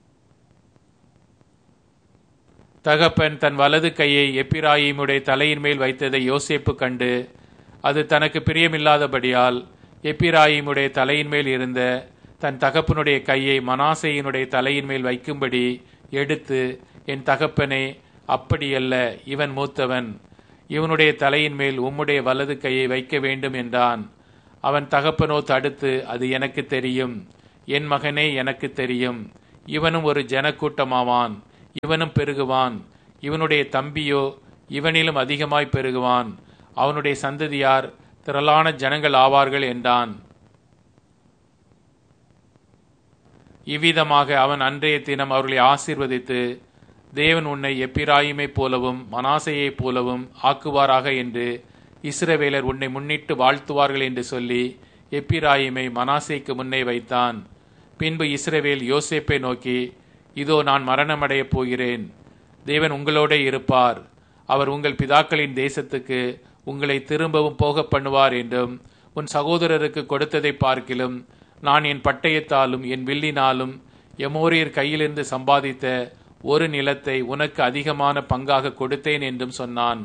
[SPEAKER 1] தகப்பன் தன் வலது கையை எப்பிராயிமுடைய தலையின் மேல் வைத்ததை யோசேப்பு கண்டு அது தனக்கு பிரியமில்லாதபடியால் எப்பிராயிமுடைய தலையின் மேல் இருந்த தன் தகப்பனுடைய கையை மனாசையினுடைய தலையின் மேல் வைக்கும்படி எடுத்து என் தகப்பனே அப்படியல்ல இவன் மூத்தவன் இவனுடைய தலையின் மேல் உம்முடைய வலது கையை வைக்க வேண்டும் என்றான் அவன் தகப்பனோ தடுத்து அது எனக்கு தெரியும் என் மகனே எனக்கு தெரியும் இவனும் ஒரு ஜனக்கூட்டமாவான் இவனும் பெருகுவான் இவனுடைய தம்பியோ இவனிலும் அதிகமாய் பெருகுவான் அவனுடைய சந்ததியார் திரளான ஜனங்கள் ஆவார்கள் என்றான் இவ்விதமாக அவன் அன்றைய தினம் அவர்களை ஆசீர்வதித்து தேவன் உன்னை எப்பிராயுமைப் போலவும் மனாசையைப் போலவும் ஆக்குவாராக என்று இஸ்ரவேலர் உன்னை முன்னிட்டு வாழ்த்துவார்கள் என்று சொல்லி எப்பிராயிமை மனாசைக்கு முன்னே வைத்தான் பின்பு இஸ்ரவேல் யோசேப்பை நோக்கி இதோ நான் மரணமடையப் போகிறேன் தேவன் உங்களோட இருப்பார் அவர் உங்கள் பிதாக்களின் தேசத்துக்கு உங்களை திரும்பவும் போக பண்ணுவார் என்றும் உன் சகோதரருக்கு கொடுத்ததை பார்க்கிலும் நான் என் பட்டயத்தாலும் என் வில்லினாலும் எமோரியர் கையிலிருந்து சம்பாதித்த ஒரு நிலத்தை உனக்கு அதிகமான பங்காக கொடுத்தேன் என்றும் சொன்னான்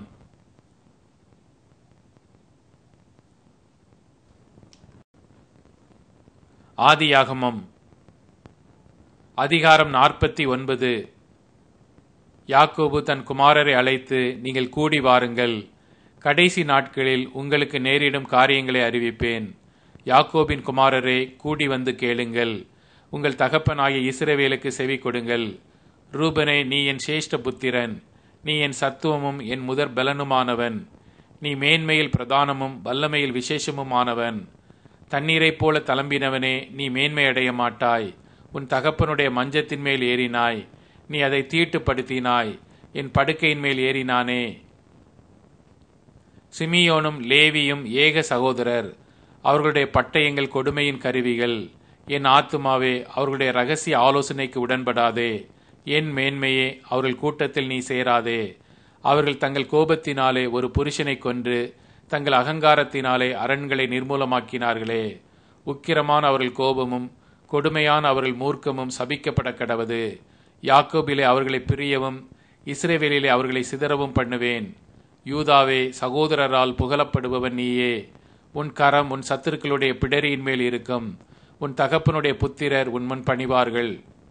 [SPEAKER 1] ஆதியாகமம் அதிகாரம் நாற்பத்தி ஒன்பது யாக்கோபு தன் குமாரரை அழைத்து நீங்கள் கூடி வாருங்கள் கடைசி நாட்களில் உங்களுக்கு நேரிடும் காரியங்களை அறிவிப்பேன் யாக்கோபின் குமாரரே கூடி வந்து கேளுங்கள் உங்கள் தகப்பனாகிய இஸ்ரவேலுக்கு செவி கொடுங்கள் ரூபனே நீ என் சேஷ்ட புத்திரன் நீ என் சத்துவமும் என் முதற் பலனுமானவன் நீ மேன்மையில் பிரதானமும் வல்லமையில் விசேஷமுமானவன் தண்ணீரைப் போல தளம்பினவனே நீ மேன்மை அடைய மாட்டாய் உன் தகப்பனுடைய மஞ்சத்தின் மேல் ஏறினாய் நீ அதை தீட்டுப்படுத்தினாய் என் படுக்கையின் மேல் ஏறினானே சிமியோனும் லேவியும் ஏக சகோதரர் அவர்களுடைய பட்டயங்கள் கொடுமையின் கருவிகள் என் ஆத்துமாவே அவர்களுடைய ரகசிய ஆலோசனைக்கு உடன்படாதே என் மேன்மையே அவர்கள் கூட்டத்தில் நீ சேராதே அவர்கள் தங்கள் கோபத்தினாலே ஒரு புருஷனை கொன்று தங்கள் அகங்காரத்தினாலே அரண்களை நிர்மூலமாக்கினார்களே உக்கிரமான அவர்கள் கோபமும் கொடுமையான அவர்கள் மூர்க்கமும் சபிக்கப்பட கடவது யாக்கோபிலே அவர்களை பிரியவும் இஸ்ரேவேலிலே அவர்களை சிதறவும் பண்ணுவேன் யூதாவே சகோதரரால் புகழப்படுபவன் நீயே உன் கரம் உன் சத்துருக்களுடைய பிடரியின் மேல் இருக்கும் உன் தகப்பனுடைய புத்திரர் உன் முன் பணிவார்கள்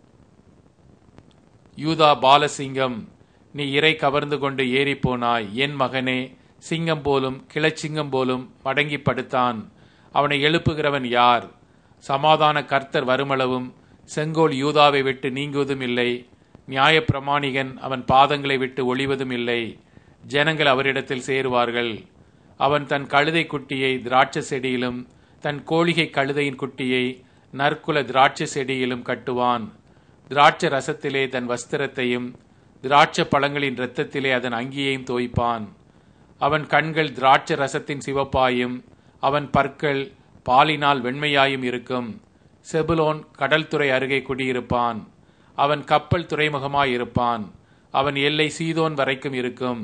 [SPEAKER 1] யூதா பாலசிங்கம் நீ இறை கவர்ந்து கொண்டு ஏறி போனாய் என் மகனே சிங்கம் போலும் கிளச்சிங்கம் போலும் மடங்கி படுத்தான் அவனை எழுப்புகிறவன் யார் சமாதான கர்த்தர் வருமளவும் செங்கோல் யூதாவை விட்டு நீங்குவதும் இல்லை நியாய பிரமாணிகன் அவன் பாதங்களை விட்டு ஒளிவதும் இல்லை ஜனங்கள் அவரிடத்தில் சேருவார்கள் அவன் தன் கழுதை குட்டியை திராட்சை செடியிலும் தன் கோழிகை கழுதையின் குட்டியை நற்குல திராட்சை செடியிலும் கட்டுவான் திராட்சை ரசத்திலே தன் வஸ்திரத்தையும் திராட்சை பழங்களின் இரத்தத்திலே அதன் அங்கியையும் தோய்ப்பான் அவன் கண்கள் திராட்சை ரசத்தின் சிவப்பாயும் அவன் பற்கள் பாலினால் வெண்மையாயும் இருக்கும் செபுலோன் கடல் துறை அருகே குடியிருப்பான் அவன் கப்பல் துறைமுகமாயிருப்பான் அவன் எல்லை சீதோன் வரைக்கும் இருக்கும்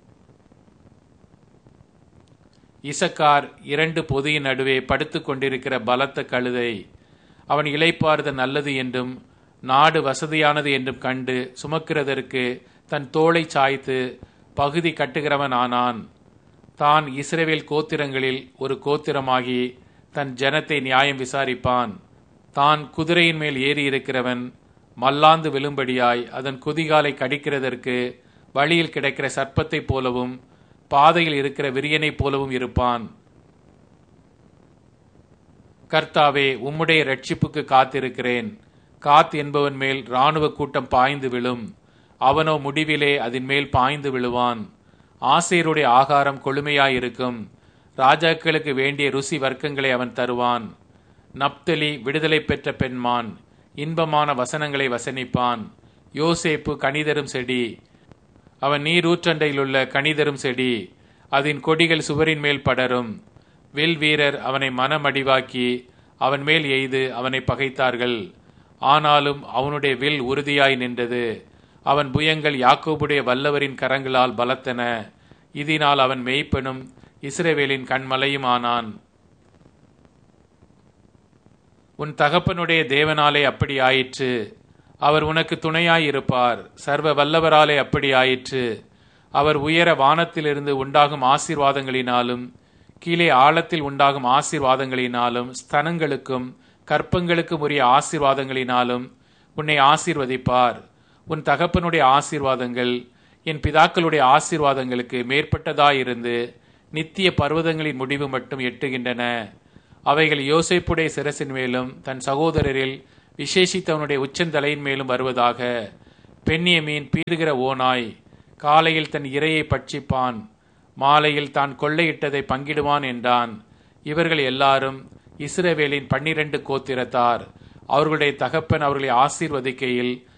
[SPEAKER 1] இசக்கார் இரண்டு பொதியின் நடுவே படுத்துக் கொண்டிருக்கிற பலத்த கழுதை அவன் இளைப்பாறுத நல்லது என்றும் நாடு வசதியானது என்றும் கண்டு சுமக்கிறதற்கு தன் தோளை சாய்த்து பகுதி கட்டுகிறவன் ஆனான் தான் இஸ்ரேவேல் கோத்திரங்களில் ஒரு கோத்திரமாகி தன் ஜனத்தை நியாயம் விசாரிப்பான் தான் குதிரையின் மேல் ஏறி இருக்கிறவன் மல்லாந்து விழும்படியாய் அதன் குதிகாலை கடிக்கிறதற்கு வழியில் கிடைக்கிற சர்ப்பத்தைப் போலவும் பாதையில் இருக்கிற விரியனைப் போலவும் இருப்பான் கர்த்தாவே உம்முடைய ரட்சிப்புக்கு காத்திருக்கிறேன் காத் என்பவன் மேல் இராணுவ கூட்டம் பாய்ந்து விழும் அவனோ முடிவிலே அதன் மேல் பாய்ந்து விழுவான் ஆசேருடைய ஆகாரம் கொழுமையாயிருக்கும் ராஜாக்களுக்கு வேண்டிய ருசி வர்க்கங்களை அவன் தருவான் நப்தலி விடுதலை பெற்ற பெண்மான் இன்பமான வசனங்களை வசனிப்பான் யோசேப்பு கனிதரும் செடி அவன் நீரூற்றண்டையிலுள்ள கனிதரும் செடி அதன் கொடிகள் சுவரின் மேல் படரும் வில் வீரர் அவனை மனமடிவாக்கி அவன் மேல் எய்து அவனை பகைத்தார்கள் ஆனாலும் அவனுடைய வில் உறுதியாய் நின்றது அவன் புயங்கள் யாக்கோபுடைய வல்லவரின் கரங்களால் பலத்தன இதனால் அவன் மெய்ப்பனும் இஸ்ரேவேலின் கண்மலையும் ஆனான் உன் தகப்பனுடைய தேவனாலே அப்படி ஆயிற்று அவர் உனக்கு துணையாயிருப்பார் சர்வ வல்லவராலே அப்படி ஆயிற்று அவர் உயர வானத்திலிருந்து உண்டாகும் ஆசீர்வாதங்களினாலும் கீழே ஆழத்தில் உண்டாகும் ஆசீர்வாதங்களினாலும் ஸ்தனங்களுக்கும் கற்பங்களுக்கும் உரிய ஆசீர்வாதங்களினாலும் உன்னை ஆசீர்வதிப்பார் உன் தகப்பனுடைய ஆசீர்வாதங்கள் என் பிதாக்களுடைய ஆசீர்வாதங்களுக்கு மேற்பட்டதாயிருந்து நித்திய பர்வதங்களின் முடிவு மட்டும் எட்டுகின்றன அவைகள் யோசேப்புடைய சிரசின் மேலும் தன் சகோதரரில் விசேஷித்தவனுடைய உச்சந்தலையின் மேலும் வருவதாக பெண்ணியமீன் பீறுகிற ஓனாய் காலையில் தன் இரையை பட்சிப்பான் மாலையில் தான் கொள்ளையிட்டதை பங்கிடுவான் என்றான் இவர்கள் எல்லாரும் இஸ்ரவேலின் பன்னிரண்டு கோத்திரத்தார் அவர்களுடைய தகப்பன் அவர்களை ஆசீர்வதிக்கையில்